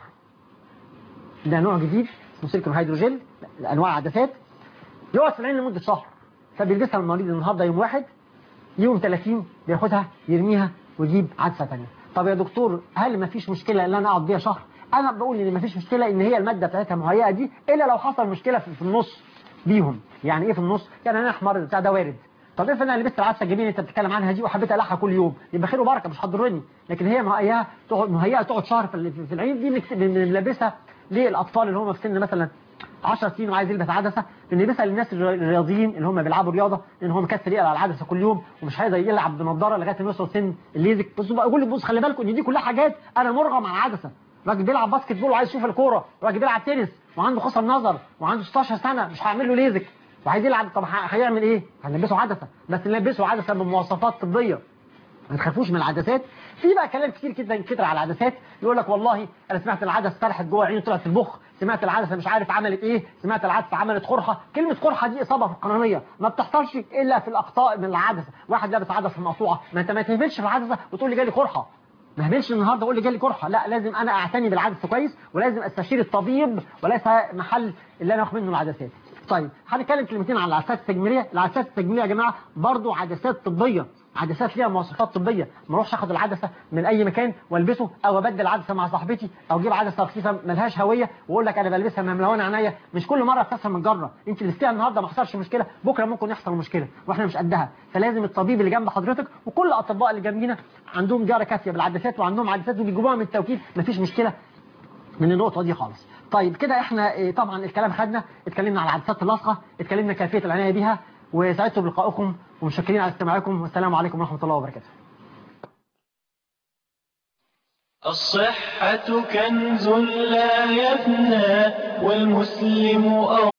ده نوع جديد اسمه سيليكون هيدروجيل انواع العدسات يقعد في العين لمده شهر فبيلبسها المريض النهارده يوم واحد يوم 30 بياخدها يرميها ويجيب عدسه ثانيه طب يا دكتور هل ما فيش مشكله ان انا اقعد بيها شهر انا بقول ان ما فيش مشكله ان هي الماده بتاعتها مهيئه دي الا لو حصل مشكله في في النص بيهم يعني ايه في النص يعني انا احمر بتاع ده وارد طب افرض انا لبست العدسه الجميله اللي انت بتتكلم عنها دي وحبيت اقلعها كل يوم يبقى خير وبركه مش هتضرني لكن هي مهيئه تقعد مهيئه تقعد شهر في في العين دي بنكت- بنلبسها للاطفال اللي هم في سن مثلا 10 سنين وعايز يلبس عدسه بنلبسها للناس الر- الرياضيين اللي هم بيلعبوا رياضه لان هو مكسل يقلع العدسه كل يوم ومش هيقدر يلعب بنضاره لغايه ما يوصل سن الليزك بس بقول لك بص خلي بالكم ان دي كلها حاجات انا مرغم على العدسه راجل بيلعب باسكت بول وعايز يشوف الكوره راجل بيلعب تنس وعنده قصر نظر وعنده 16 سنه مش هعمل له ليزك وعايز يلعب طب ه- هيعمل ايه هنلبسه عدسه بس نلبسه عدسه بمواصفات طبيه ما تخافوش من العدسات في بقى كلام كتير جدا كتير على العدسات يقول لك والله انا سمعت العدسه طرحت جوه عينه طلعت في المخ سمعت العدسه مش عارف عملت ايه سمعت العدسه عملت قرحه كلمه قرحه دي اصابه في القرنيه ما بتحصلش الا في الاخطاء من العدسه واحد لابس عدسه مقطوعه ما انت ما تهملش في العدسه وتقول لي جالي قرحه ما اهملش النهارده اقول لي جالي قرحه لا لازم انا اعتني بالعدسه كويس ولازم استشير الطبيب وليس محل اللي انا اخد منه العدسات طيب هنتكلم كلمتين عن العدسات التجميليه العدسات التجميليه يا جماعه برضو عدسات طبيه عدسات ليها مواصفات طبيه ما اروحش اخد العدسه من اي مكان والبسه او ابدل عدسه مع صاحبتي او اجيب عدسه رخيصه ملهاش هويه واقول لك انا بلبسها مملونه عينيا مش كل مره بتحصل من جره انت لبستيها النهارده ما حصلش مشكله بكره ممكن يحصل مشكله واحنا مش قدها فلازم الطبيب اللي جنب حضرتك وكل الاطباء اللي جنبينا عندهم جاره كافيه بالعدسات وعندهم عدسات وبيجيبوها من التوكيل مفيش مشكله من النقطة دي خالص طيب كده احنا اه، طبعا الكلام خدنا اتكلمنا على العدسات اللاصقة اتكلمنا كيفية العناية بها وسعدت بلقائكم ومشكرين على استماعكم والسلام عليكم ورحمة الله وبركاته الصحة كنز لا يفنى والمسلم